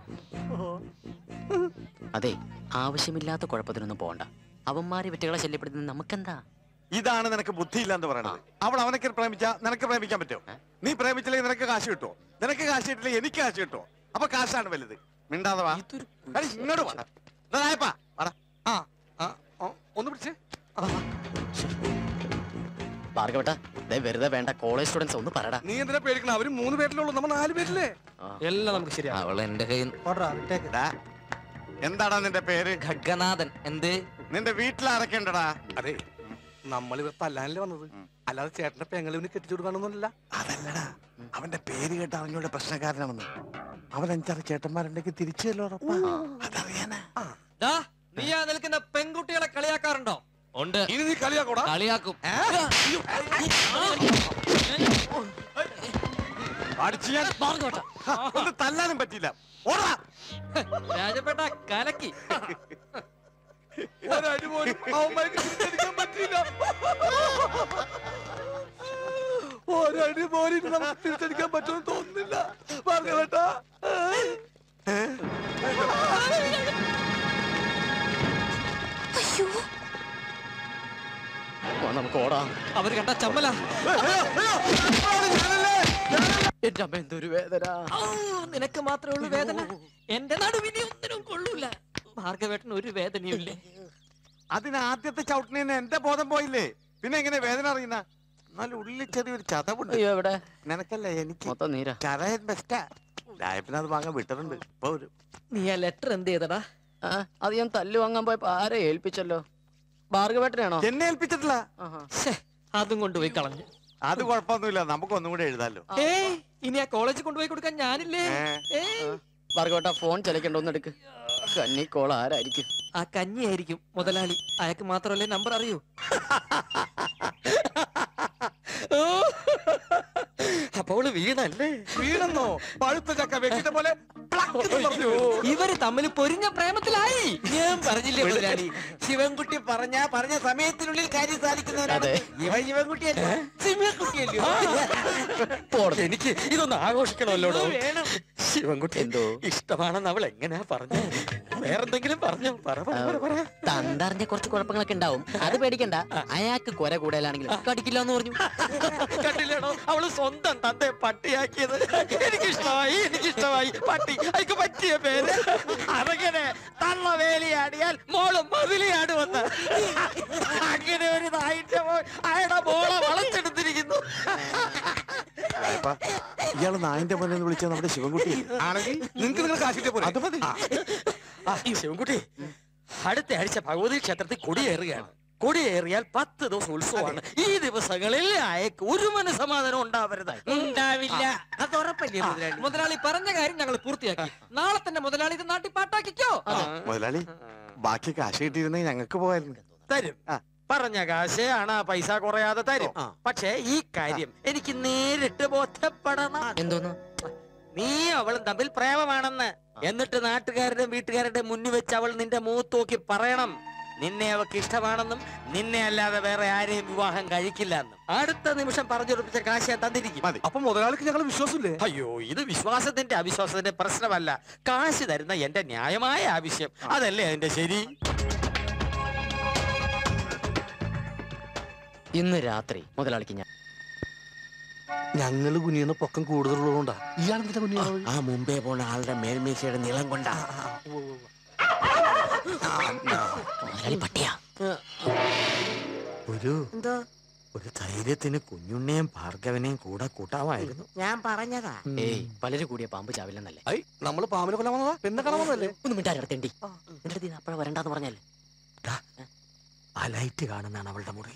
അതെ ആവശ്യമില്ലാത്ത കുഴപ്പത്തിനൊന്നും പോണ്ട അവന്മാരെ വെറ്റുകളെ ശല്യപ്പെടുത്തുന്നത് നമുക്കെന്താ
ഇതാണ് നിനക്ക് ബുദ്ധിയില്ലാന്ന് പറയണത് അവൾ അവനൊക്കെ പ്രേമിച്ചാ നിനക്ക് പ്രേമിക്കാൻ പറ്റുമോ നീ പ്രേമിച്ചില്ലെങ്കിൽ നിനക്ക് കാശ് കിട്ടുമോ നിനക്ക് കാശ് കിട്ടില്ലെങ്കിൽ എനിക്ക് കാശ് കിട്ടുമോ അപ്പൊ കാശാണ് വലുത് മിണ്ടാതെ വാ എടി, ഇങ്ങോട്ട് വാ ദാ രായപ്പാ, വാടാ.
ആ ആ ഓ, ഒന്ന് പിടിച്ചേ
ഭാർഗവട്ട ദേ വെറുതെ വേണ്ട കോളേജ് സ്റ്റുഡൻസ് ഒന്ന് പറടാ
നീ എന്തിനാ പേടിക്കണം അവര് മൂന്ന് പേരിലുള്ളൂ നമ്മ നാല് പേരില്ലേ
എല്ലാം നമുക്ക് ശരിയാ
അവൾ എന്റെ കയ്യിൽ
ഡാ, എന്താടാ നിന്റെ പേര്
ഖഡ്ഗനാഥൻ എന്ത്
നിന്റെ വീട്ടിലാരൊക്കെ ഉണ്ടടാ
അതെ നമ്മൾ ഇവർ തല്ലാനല്ലേ വന്നത് അല്ലാതെ ചേട്ടന്റെ പെങ്ങളെ ഇവന് കെട്ടിച്ചു കൊടുക്കാനൊന്നുമല്ല
അതല്ലടാ അവന്റെ പേര് കേട്ട അവനോട് പ്രശ്നക്കാരനാണെന്ന് അവൻ അഞ്ചാറ് ചേട്ടന്മാരുണ്ടെങ്കിൽ തിരിച്ചല്ലോ അതറിയാനാ
ദാ, നീ ആ നിൽക്കുന്ന പെൺകുട്ടികളെ കളിയാക്കാറുണ്ടോ ഉണ്ട്
ഇനി നീ കളിയാക്കോടാ
കളിയാക്കും
അടിച്ച് ഞാൻ ഹ, ഒന്ന് തല്ലാനും പറ്റില്ല ഓടാ
രാജപേട്ട കലക്കി
ഒരടി പോലും അവന്മാർക്ക് തിരിച്ചടിക്കാൻ പറ്റില്ല ഒരടി പോലും ഇനി നമുക്ക് തിരിച്ചടിക്കാൻ പറ്റുമെന്ന് തോന്നുന്നില്ല ഭാർഗവേട്ടാ
അയ്യോ
വാ, നമുക്ക് ഓടാം
അവര് കണ്ട ചമ്മല
എന്റെ അമ്മ എന്തൊരു വേദന
നിനക്ക് മാത്രമേ ഉള്ളൂ വേദന എന്റെ നടുവിനെ ഒന്നിനും കൊള്ളൂല ഭാർഗവേട്ടന് ഒരു വേദനയും ഇല്ലേ
അതിന് ആദ്യത്തെ ചവിട്ടിന് എന്റെ ബോധം പോയില്ലേ പിന്നെ എങ്ങനെ വേദന അറിയുന്ന എന്നാലും ഉള്ളിൽ ചെറിയൊരു ചതവുണ്ട്
അയ്യോ എവിടെ
നിനക്കല്ലേ എനിക്ക്
മൊത്തം നീരാ
ചതയൻ ബെസ്റ്റാ രായപ്പിന് അത് വാങ്ങാൻ വിട്ടിട്ടുണ്ട് ഇപ്പൊ ഒരു
നീ ആ ലെറ്റർ എന്ത് ചെയ്തടാ
ആ, അത് ഞാൻ തല്ലു വാങ്ങാൻ പോയപ്പോ ആരെ ഏൽപ്പിച്ചല്ലോ ഭാർഗവേട്ടനാണോ
എന്നെ ഏൽപ്പിച്ചിട്ടില്ല
ശ്ശേ, അതും കൊണ്ടുപോയി കളഞ്ഞു
അത് കുഴപ്പമൊന്നുമില്ല നമുക്ക് ഒന്നും കൂടെ എഴുതാലോ
ഏയ് ഇനി ആ കോളേജിൽ കൊണ്ടുപോയി കൊടുക്കാൻ ഞാനില്ലേ
ഏ.
ഏയ്
ഭാർഗവേട്ട ഫോൺ ചലിക്കണ്ട ഒന്ന് എടുക്ക് കന്നി കോൾ ആരായിരിക്കും
ആ കഞ്ഞിയായിരിക്കും മുതലാളി അയാൾക്ക് മാത്രമല്ലേ നമ്പർ അറിയൂ അപ്പൊ അവള് വീണല്ലേ
വീണെന്നോ പഴുത്ത ചക്ക വെക്കിട്ട പോലെ പ്ലക്ക് എന്ന് പറഞ്ഞു വീണു.
ഇവര് തമ്മിൽ പൊരിഞ്ഞ പ്രേമത്തിലായി
ഞാൻ പറഞ്ഞില്ലേ മുതലാളി ശിവൻകുട്ടി പറഞ്ഞ പറഞ്ഞ സമയത്തിനുള്ളിൽ കാര്യം സാധിക്കുന്നവരാണ് ഇവ ശിവൻകുട്ടിയല്ല ശിവൻകുട്ടിയല്ലോ
എനിക്ക് ഇതൊന്ന് ആഘോഷിക്കണമല്ലോ
വേണം
ശിവൻകുട്ടി
എന്തോ
ഇഷ്ടമാണെന്ന് അവൾ എങ്ങനെയാ പറഞ്ഞ വേറെന്തെങ്കിലും പറഞ്ഞു പറ പറ, പറ, പറ.
തന്തറിഞ്ഞ കുറച്ച് കുഴപ്പങ്ങളൊക്കെ ഉണ്ടാവും അത് പേടിക്കണ്ട അയാൾക്ക് കൊര കൂടുതലാണെങ്കിൽ കടിക്കില്ല എന്ന് പറഞ്ഞു
കണ്ടില്ലേടോ അവള് സ്വന്തം തന്റെ പട്ടിയാക്കിയത് എനിക്കിഷ്ടമായി എനിക്കിഷ്ടമായി പട്ടി അതിക്ക് പറ്റിയ പേര് അതങ്ങനെ തള്ള വേലിയാടിയാൽ മോള് മതിലിയാടുവന്ന് അങ്ങനെ ഒരു നായിന്റെ മോൾ അയാളുടെ മോളെ വളച്ചെടുത്തിരിക്കുന്നു
രായപ്പാ, ഇയാള് നായിന്റെ പോലെ എന്ന് വിളിച്ചാൽ നമ്മുടെ ശിവൻകുട്ടി
ആണെങ്കിൽ നിങ്ങൾക്ക് നിങ്ങൾ കാശിട്ടേ പോലെ
അത് മതി
ആ, ശിവൻകുട്ടി അടുത്ത ആഴ്ച ഭഗവതി ക്ഷേത്രത്തിൽ കൊടിയേറുകയാണ് കൊടിയേറിയാൽ പത്ത് ദിവസം ഉത്സവമാണ് ഈ ദിവസങ്ങളിൽ അയക്ക് ഒരു മനസമാധാനം ഉണ്ടാവരുത്
ഉണ്ടാവില്ല അത് ഉറപ്പല്ലേ മുതലാളി
മുതലാളി പറഞ്ഞ കാര്യം ഞങ്ങൾ പൂർത്തിയാക്കി നാളെ തന്നെ മുതലാളി ഇത് നാട്ടിൽ പാട്ടാക്കിക്കോ
മുതലാളി ബാക്കി കാശ് കിട്ടിയിരുന്നെങ്കിൽ ഞങ്ങൾക്ക് പോകായിരുന്നു
തരും
ആ.
പറഞ്ഞ കാശ് ആണ് പൈസ കുറയാതെ തരും പക്ഷേ ഈ കാര്യം എനിക്ക് നേരിട്ട് ബോധ്യപ്പെടണം
എന്തോന്നു
നീ അവളും തമ്മിൽ പ്രേമമാണെന്ന് എന്നിട്ട് നാട്ടുകാരുടെ വീട്ടുകാരുടെ മുന്നിൽ വെച്ച് അവൾ നിന്റെ മുഖത്ത് നോക്കി പറയണം നിന്നെ അവൾക്ക് ഇഷ്ടമാണെന്നും നിന്നെ അല്ലാതെ വേറെ ആരെയും വിവാഹം കഴിക്കില്ല എന്നും അടുത്ത നിമിഷം പറഞ്ഞുറപ്പിച്ച കാശ് ഞാൻ തന്നിരിക്കും
മതി
അപ്പൊ മുതലാളിക്ക് ഞങ്ങൾ വിശ്വാസമില്ലേ
അയ്യോ ഇത് വിശ്വാസത്തിന്റെ അവിശ്വാസത്തിന്റെ പ്രശ്നമല്ല കാശ് തരുന്ന എന്റെ ന്യായമായ ആവശ്യം അതല്ലേ അതിന്റെ ശരി
ഇന്ന് രാത്രി മുതലാളിക്ക് ഞാൻ
ഞങ്ങള് കുനിയുന്ന പൊക്കം കൂടുതലുള്ളതുകൊണ്ടാ ഇയാളെന്താ കുനിയാണ്
ആ മുമ്പേ പോണ ആളുടെ മേൽമീശയുടെ നീളം കൊണ്ടാ
മുതലാളി പട്ടിയാ
ഒരു
എന്തോ
ഒരു ധൈര്യത്തിന് കുഞ്ഞുണ്ണിയും ഭാർഗവനെയും കൂടെ കൂട്ടാമായിരുന്നു
ഞാൻ പറഞ്ഞതാ
ഏയ് പലരും കൂടിയ പാമ്പ് ചാവില്ലെന്നല്ലേ
ഐ നമ്മള് പാമ്പിനെ കൊല്ലാൻ വന്നതാ പെണ്ണെ കാണാൻ വന്നതല്ലേ
ഒന്ന് മിണ്ടാരത്തേണ്ടി എന്റെ അടുത്ത് അപ്പഴ വരണ്ടെന്ന് പറഞ്ഞല്ലേ
ആ ലൈറ്റ് കാണുന്നതാണ് അവളുടെ മുറി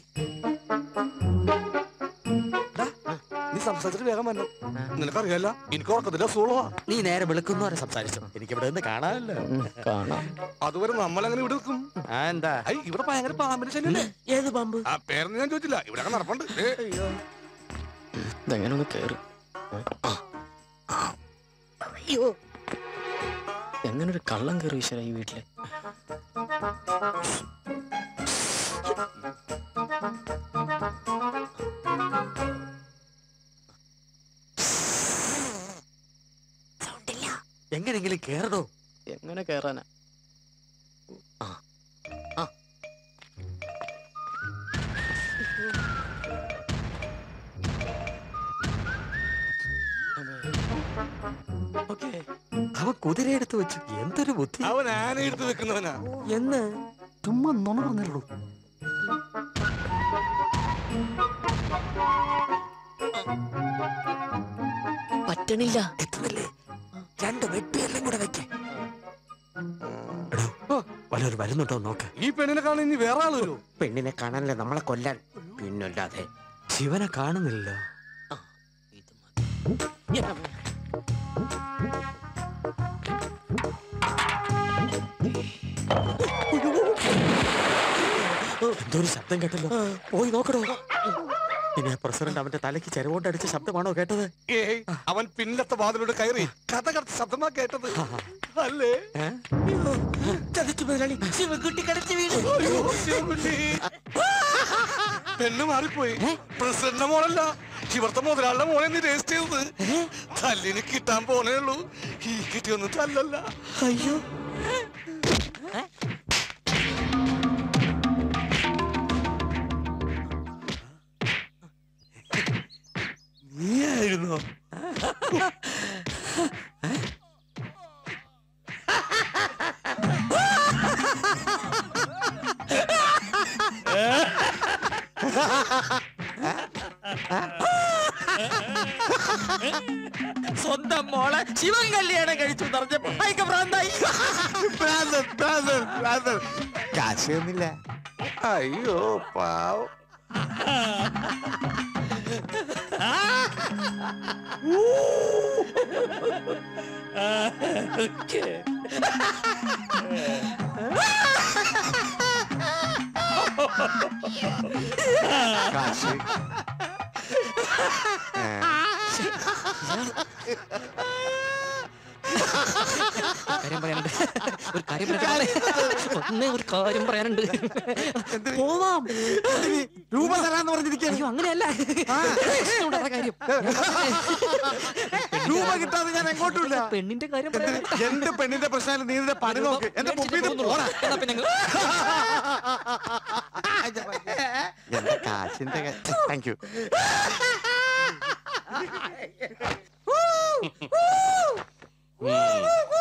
നീ സംസാരിച്ചിട്ട് വേഗം വരണം നിനക്കറിയാലോ എനിക്ക് ഉറക്കത്തില്ല അസുഖമുള്ളതാ
നീ നേരെ വിളിക്കുന്നവരെ സംസാരിച്ചു എനിക്ക് ഇവിടെ നിന്ന് കാണാമല്ലോ
കാണാം
അതുവരെ നമ്മളെങ്ങനെ ഇവിടെ നിൽക്കും
ആ എന്താ
ഐ ഇവിടെ ഭയങ്കര പാമ്പിന്റെ ശല്യല്ലേ
ഏത് പാമ്പ്
ആ പേരൊന്നും ഞാൻ ചോദിച്ചില്ല ഇവിടെ നടപ്പുണ്ട് ഏ,
ഇതെങ്ങനെ ഒന്ന് കേറി
എങ്ങനെ ഒരു കള്ളം കയറി ഈശ്വര ഈ വീട്ടില്
എങ്ങനെങ്കിലും കേറടോ
എങ്ങനെ കേറാനാ
അവൻ കുതിര എടുത്ത് വെച്ചു എന്തൊരു ബുദ്ധി അവൻ ആന എടുത്ത് വെക്കുന്നവനാ എന്ന് ചുമ്മാ നുണ പറഞ്ഞുള്ളൂ
പറ്റണില്ല
എത്തുന്നില്ലേ രണ്ട് വെട്ടിയെല്ലാം കൂടെ വെക്കേ വല്ലവർ വരുന്നുണ്ടോ നോക്ക് ഈ പെണ്ണിനെ കാണാൻ ഇനി വേറെ ആള് വരുമോ
പെണ്ണിനെ കാണാനല്ലേ നമ്മളെ കൊല്ലാൻ പിന്നല്ലാതെ
ശിവനെ കാണുന്നില്ലല്ലോ എന്തോ ഒരു ശബ്ദം കേട്ടല്ലോ പോയി നോക്കടോ ഇനി ആ പ്രസിഡന്റ് അവന്റെ തലയ്ക്ക് ചെരവോണ്ടടിച്ച ശബ്ദമാണോ കേട്ടത്
ഏയ് അവൻ പിന്നിലത്തെ വാതിലൂടെ കയറി കഥ കടത്ത ശബ്ദമാ കേട്ടത് അല്ലേ
ചതിച്ചു മുതലാളി ശിവകുട്ടി കടച്ചു വീണു
പെണ്ണ് മാറിപ്പോയി പ്രസിഡന്റിന്റെ മോളല്ല ഇവിടുത്തെ മുതലാളിയുടെ മോളെ നീ രജിസ്റ്റർ ചെയ്തത് തല്ലിന് കിട്ടാൻ പോണേ ഉള്ളൂ ഈ കിട്ടിയൊന്നും തല്ലല്ല
അയ്യോ
നീയായിരുന്നോ
സ്വന്തം മോളെ ശിവൻ കല്യാണം കഴിച്ചു പറഞ്ഞപ്പോ അയക്ക ഭ്രാന്തായി
കാശ് തന്നില്ല അയ്യോ പാവം കാശ്
കാര്യം പറയാനുണ്ട് ഒരു കാര്യം പറയാനുണ്ട് ഒന്നേ ഒരു കാര്യം പറയാനുണ്ട് പോവാം
രൂപ തരാന്ന് പറഞ്ഞിരിക്കുക
അയ്യോ അങ്ങനെയല്ല പ്രശ്നമുണ്ട് അതാ കാര്യം
രൂപ കിട്ടാതെ ഞാൻ എങ്ങോട്ടുമില്ല
പെണ്ണിന്റെ കാര്യം
എന്റെ പെണ്ണിന്റെ പ്രശ്നം നീ നിന്റെ പണി നോക്ക് എന്റെ മുമ്പിൽ നിന്ന് പോടാ
എന്നാ പിന്നെ ഞങ്ങൾ
എന്റെ കാശിന്റെ താങ്ക് യു
ഉം.